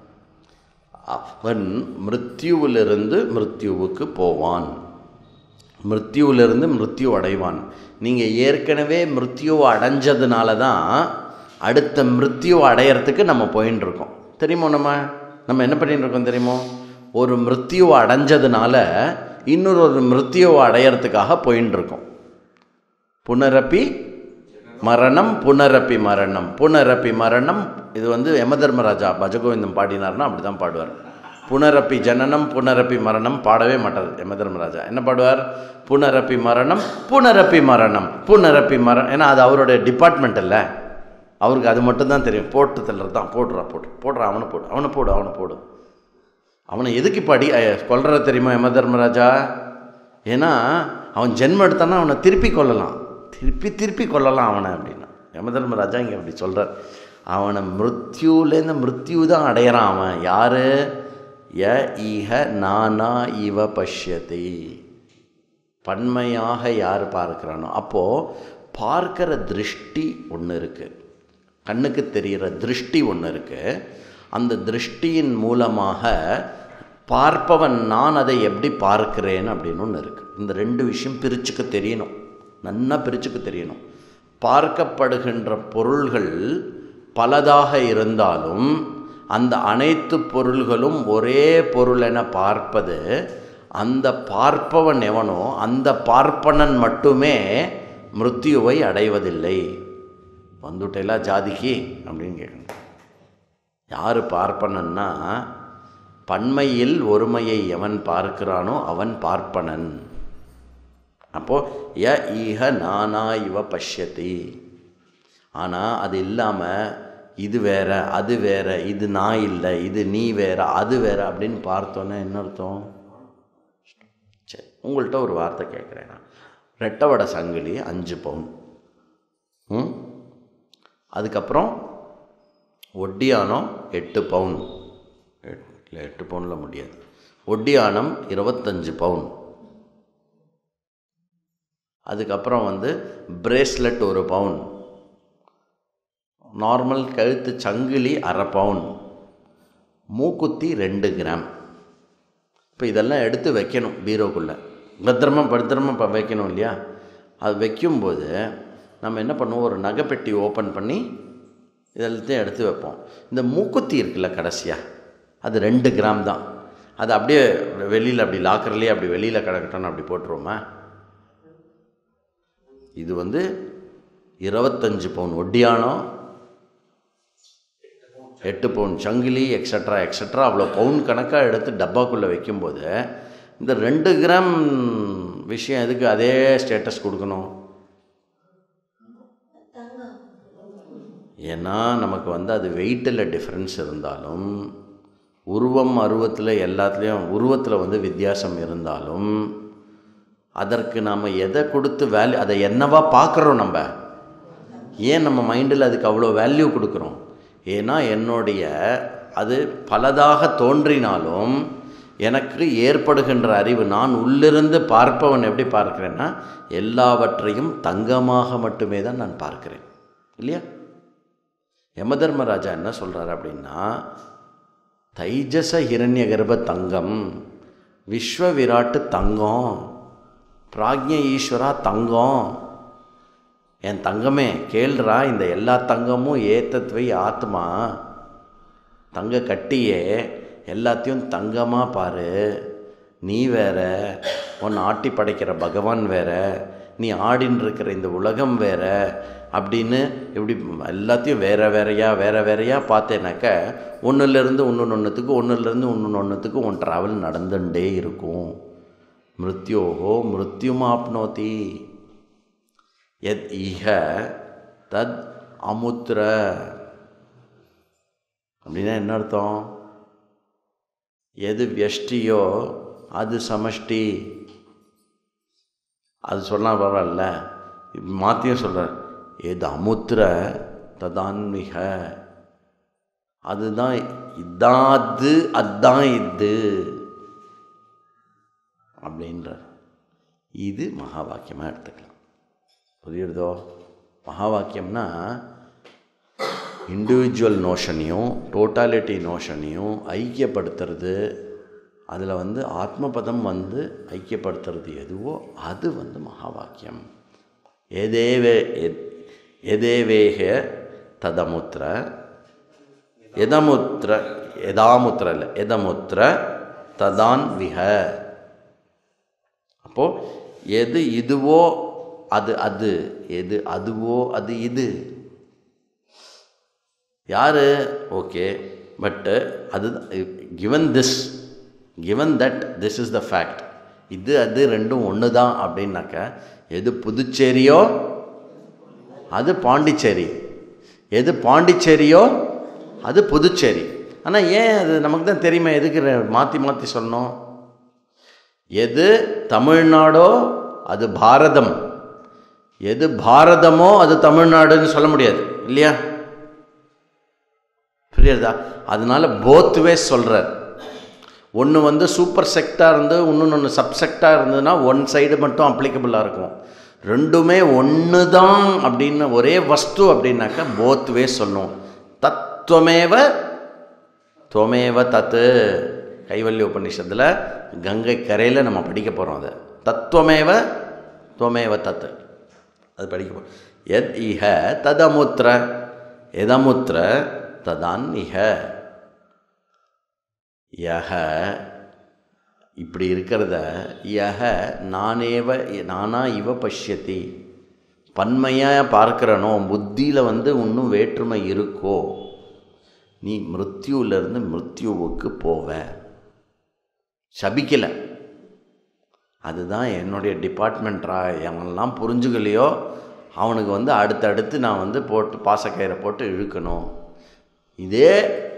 S1: அவன் மிருத்யுவிலிருந்து மிருத்யுவுக்கு போவான் மிருத்யுவிலிருந்து மிருத்யு அடைவான் நீங்கள் ஏற்கனவே மிருத்யுவை அடைஞ்சதுனால தான் அடுத்த மிருத்யுவை அடையறதுக்கு நம்ம போயின்னு இருக்கோம் தெரியுமோ நம்ம நம்ம என்ன பண்ணிட்டு இருக்கோம் தெரியுமோ ஒரு மிருத்யுவை அடைஞ்சதுனால இன்னொரு ஒரு மிருத்யுவை அடையறதுக்காக போயின்னு இருக்கோம் புனரப்பி மரணம் புனரப்பி மரணம் புனரப்பி மரணம் இது வந்து யமதர்மராஜா பஜகோவிந்தம் பாடினார்னா அப்படி தான் பாடுவார் புனரப்பி ஜனனம் புனரப்பி மரணம் பாடவே மாட்டார் யமதர்மராஜா என்ன பாடுவார் புனரப்பி மரணம் புனரப்பி மரணம் புனரப்பி மரணம் ஏன்னா அது அவருடைய டிபார்ட்மெண்ட் இல்லை அவருக்கு அது மட்டும்தான் தெரியும் போட்டு தள்ளுறது தான் போடுறா போட்டு போடுறா அவனை போடு அவனை போடு அவனை போடு அவனை எதுக்கு இப்போ அடி கொல்ற தெரியுமா யம தர்மராஜா ஏன்னா அவன் ஜென்மம் எடுத்தானா அவனை திருப்பி கொல்லலாம் திருப்பி திருப்பி கொல்லலாம் அவனை அப்படின்னா யம தர்மராஜா இங்கே அப்படி சொல்கிறார் அவனை மிருத்யூலேருந்து மிருத்யு தான் அடையிறான் அவன் யார் ய ஈஹ நானா இவ பஷ்யதி பன்மையாக யார் பார்க்குறானோ அப்போது பார்க்கிற திருஷ்டி ஒன்று இருக்குது கண்ணுக்கு தெரிகிற திருஷ்டி ஒன்று இருக்குது அந்த திருஷ்டியின் மூலமாக பார்ப்பவன் நான் அதை எப்படி பார்க்கிறேன் அப்படின்னு ஒன்று இருக்குது இந்த ரெண்டு விஷயம் பிரிச்சுக்க தெரியணும் நன்னா பிரிச்சுக்க தெரியணும் பார்க்கப்படுகின்ற பொருள்கள் பலதாக இருந்தாலும் அந்த அனைத்து பொருள்களும் ஒரே பொருள் என பார்ப்பது அந்த பார்ப்பவன் எவனோ அந்த பார்ப்பனன் மட்டுமே மிருத்யுவை அடைவதில்லை வந்துட்டேலா ஜாதிக்கு அப்படின்னு கேட்கணும் யார் பார்ப்பனன்னா பன்மையில் ஒருமையை எவன் பார்க்கிறானோ அவன் பார்ப்பனன் அப்போது ய ஈக நானா இவ பஷ்யதி ஆனால் அது இல்லாமல் இது வேற அது வேற இது நான் இல்லை இது நீ வேற அது வேற அப்படின்னு பார்த்தோன்னே என்ன அர்த்தம் சரி உங்கள்கிட்ட ஒரு வார்த்தை கேட்குறேன் நான் ரெட்டவடை சங்கிலி அஞ்சு பவுன் ம் அதுக்கப்புறம் ஒட்டியானம் எட்டு பவுன் இல்லை எட்டு பவுனில் முடியாது ஒட்டியானம் இருபத்தஞ்சு பவுன் அதுக்கப்புறம் வந்து பிரேஸ்லெட் ஒரு பவுன் நார்மல் கழுத்து சங்கிலி அரை பவுன் மூக்குத்தி ரெண்டு கிராம் இப்போ இதெல்லாம் எடுத்து வைக்கணும் பீரோக்குள்ளே பத்திரமா பத்திரமா இப்போ வைக்கணும் இல்லையா அது வைக்கும்போது நம்ம என்ன பண்ணுவோம் ஒரு நகைப்பெட்டி ஓப்பன் பண்ணி இதெல்லாத்தையும் எடுத்து வைப்போம் இந்த மூக்குத்தி இருக்குல்ல கடைசியாக அது ரெண்டு கிராம் தான் அது அப்படியே வெளியில் அப்படி லாக்கர்லேயே அப்படி வெளியில் கிடக்கட்டும்னு அப்படி போட்டுருவோமா இது வந்து இருபத்தஞ்சு பவுன் ஒட்டியானம் எட்டு பவுன் சங்கிலி எக்ஸட்ரா எக்ஸட்ரா அவ்வளோ பவுன் கணக்காக எடுத்து டப்பாக்குள்ளே வைக்கும்போது இந்த ரெண்டு கிராம் விஷயம் எதுக்கு அதே ஸ்டேட்டஸ் கொடுக்கணும் ஏன்னா நமக்கு வந்து அது வெயிட்டில் டிஃப்ரென்ஸ் இருந்தாலும் உருவம் அருவத்தில் எல்லாத்துலேயும் உருவத்தில் வந்து வித்தியாசம் இருந்தாலும் அதற்கு நாம் எதை கொடுத்து வேல்யூ அதை என்னவா பார்க்குறோம் நம்ம ஏன் நம்ம மைண்டில் அதுக்கு அவ்வளோ வேல்யூ கொடுக்குறோம் ஏன்னா என்னுடைய அது பலதாக தோன்றினாலும் எனக்கு ஏற்படுகின்ற அறிவு நான் உள்ளிருந்து பார்ப்பவன் எப்படி பார்க்கிறேன்னா எல்லாவற்றையும் தங்கமாக மட்டுமே தான் நான் பார்க்கிறேன் இல்லையா யமதர்மராஜா என்ன சொல்கிறார் அப்படின்னா தைஜச ஹிரண்ய கர்ப்ப தங்கம் விஸ்வ விராட்டு தங்கம் பிராக்ஞ ஈஸ்வரா தங்கம் என் தங்கமே கேள்றா இந்த எல்லா தங்கமும் ஏத்தத்வை ஆத்மா தங்க கட்டியே எல்லாத்தையும் தங்கமாக பாரு நீ வேற உன் ஆட்டி படைக்கிற பகவான் வேற நீ ஆடின்னு இருக்கிற இந்த உலகம் வேற அப்படின்னு இப்படி எல்லாத்தையும் வேற வேறையா வேற வேறையா பார்த்தேனாக்க ஒன்றுலேருந்து ஒன்று ஒன்றுத்துக்கு ஒன்றுலேருந்து ஒன்று ஒன்றுத்துக்கு உன் ட்ராவல் நடந்துட்டே இருக்கும் மிருத்யோஹோ மிருத்யுமாப்னோதி எத் ஈக தத் அமுத்திர அப்படின்னா என்ன அர்த்தம் எது வியஷ்டியோ அது சமஷ்டி அது சொன்னால் பரவாயில்ல மாற்றியும் சொல்கிறார் எது அமுத்திர ததான்மிக அதுதான் இதான் அது அதான் இது அப்படின்றார் இது மகா வாக்கியமாக எடுத்துக்கலாம் புரியுறதோ மகா வாக்கியம்னா இண்டிவிஜுவல் நோஷனையும் டோட்டாலிட்டி நோஷனையும் ஐக்கியப்படுத்துறது அதில் வந்து ஆத்மபதம் வந்து ஐக்கியப்படுத்துறது எதுவோ அது வந்து மகா வாக்கியம் எதேவே எத்- எதேவேக ததமுத்திர எதமுத்திர எதாமுத்திர இல்லை எதமுத்திர ததான் விஹ அப்போது எது இதுவோ அது அது எது அதுவோ அது இது யார் ஓகே பட்டு அது given this given that this is the fact இது அது ரெண்டும் ஒன்று தான் அப்படின்னாக்க எது புதுச்சேரியோ அது பாண்டிச்சேரி எது பாண்டிச்சேரியோ அது புதுச்சேரி ஆனால் ஏன் அது நமக்கு தான் தெரியுமே எதுக்கு மாற்றி மாற்றி சொன்னோம் எது தமிழ்நாடோ அது பாரதம் எது பாரதமோ அது தமிழ்நாடுன்னு சொல்ல முடியாது இல்லையா புரியுறதா அதனால போத் வேஸ் சொல்கிறார் ஒன்று வந்து சூப்பர் செக்டாக இருந்து இன்னொன்று ஒன்று சப்செக்டாக இருந்ததுன்னா ஒன் சைடு மட்டும் அப்ளிகபிளாக இருக்கும் ரெண்டுமே ஒன்று தான் அப்படின்னு ஒரே வஸ்து அப்படின்னாக்கா போத் வேஸ் சொல்லணும் தத்துவமேவ துவமேவ தத்து கைவல்ய உபநிஷத்தில் கங்கை கரையில் நம்ம படிக்க போகிறோம் அதை தத்துவமேவ துவமேவ தத்து அது படிக்க போகிறோம் எத் இஹ ததமுத்திர எதமுத்திர ததான் இஹ யஹ இப்படி இருக்கிறத யஹ நானேவ நானா இவ பஷ்யத்தி பன்மையாக பார்க்கிறனோ புத்தியில் வந்து இன்னும் வேற்றுமை இருக்கோ நீ மிருத்யுவிலேருந்து மிருத்யுவுக்கு போவ சபிக்கலை அதுதான் என்னுடைய டிபார்ட்மெண்ட்ரா எவனெல்லாம் புரிஞ்சுக்கலையோ அவனுக்கு வந்து அடுத்தடுத்து நான் வந்து போட்டு பாசக்கயிறை போட்டு இழுக்கணும் இதே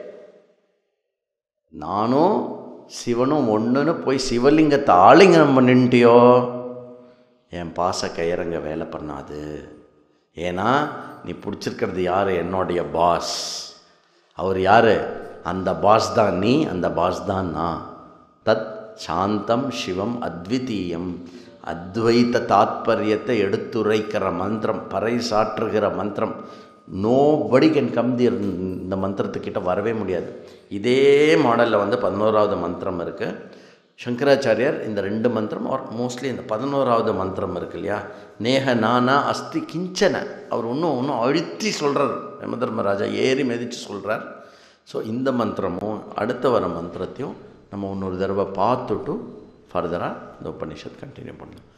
S1: நானும் சிவனும் ஒன்றுன்னு போய் சிவலிங்கத்தை ஆலிங்கனம் பண்ணிட்டியோ என் பாச கயிறங்க வேலை பண்ணாது ஏன்னா நீ பிடிச்சிருக்கிறது யார் என்னுடைய பாஸ் அவர் யார் அந்த பாஸ் தான் நீ அந்த பாஸ் தான் நான் தத் சாந்தம் சிவம் அத்விதீயம் அத்வைத்த தாத்பரியத்தை எடுத்துரைக்கிற மந்திரம் பறைசாற்றுகிற மந்திரம் நோ படி கேன் கம் தி இந்த மந்திரத்துக்கிட்ட வரவே முடியாது இதே மாடலில் வந்து பதினோராவது மந்திரம் இருக்குது சங்கராச்சாரியார் இந்த ரெண்டு மந்திரம் ஆர் மோஸ்ட்லி இந்த பதினோராவது மந்திரம் இருக்கு இல்லையா நேக நானா அஸ்தி கிஞ்சன அவர் இன்னும் இன்னும் அழுத்தி சொல்கிறார் யமதர்மராஜா ஏறி மிதித்து சொல்கிறார் ஸோ இந்த மந்திரமும் அடுத்த வர மந்திரத்தையும் நம்ம இன்னொரு தடவை பார்த்துட்டு ஃபர்தராக இந்த உபநிஷத் கண்டினியூ பண்ணலாம்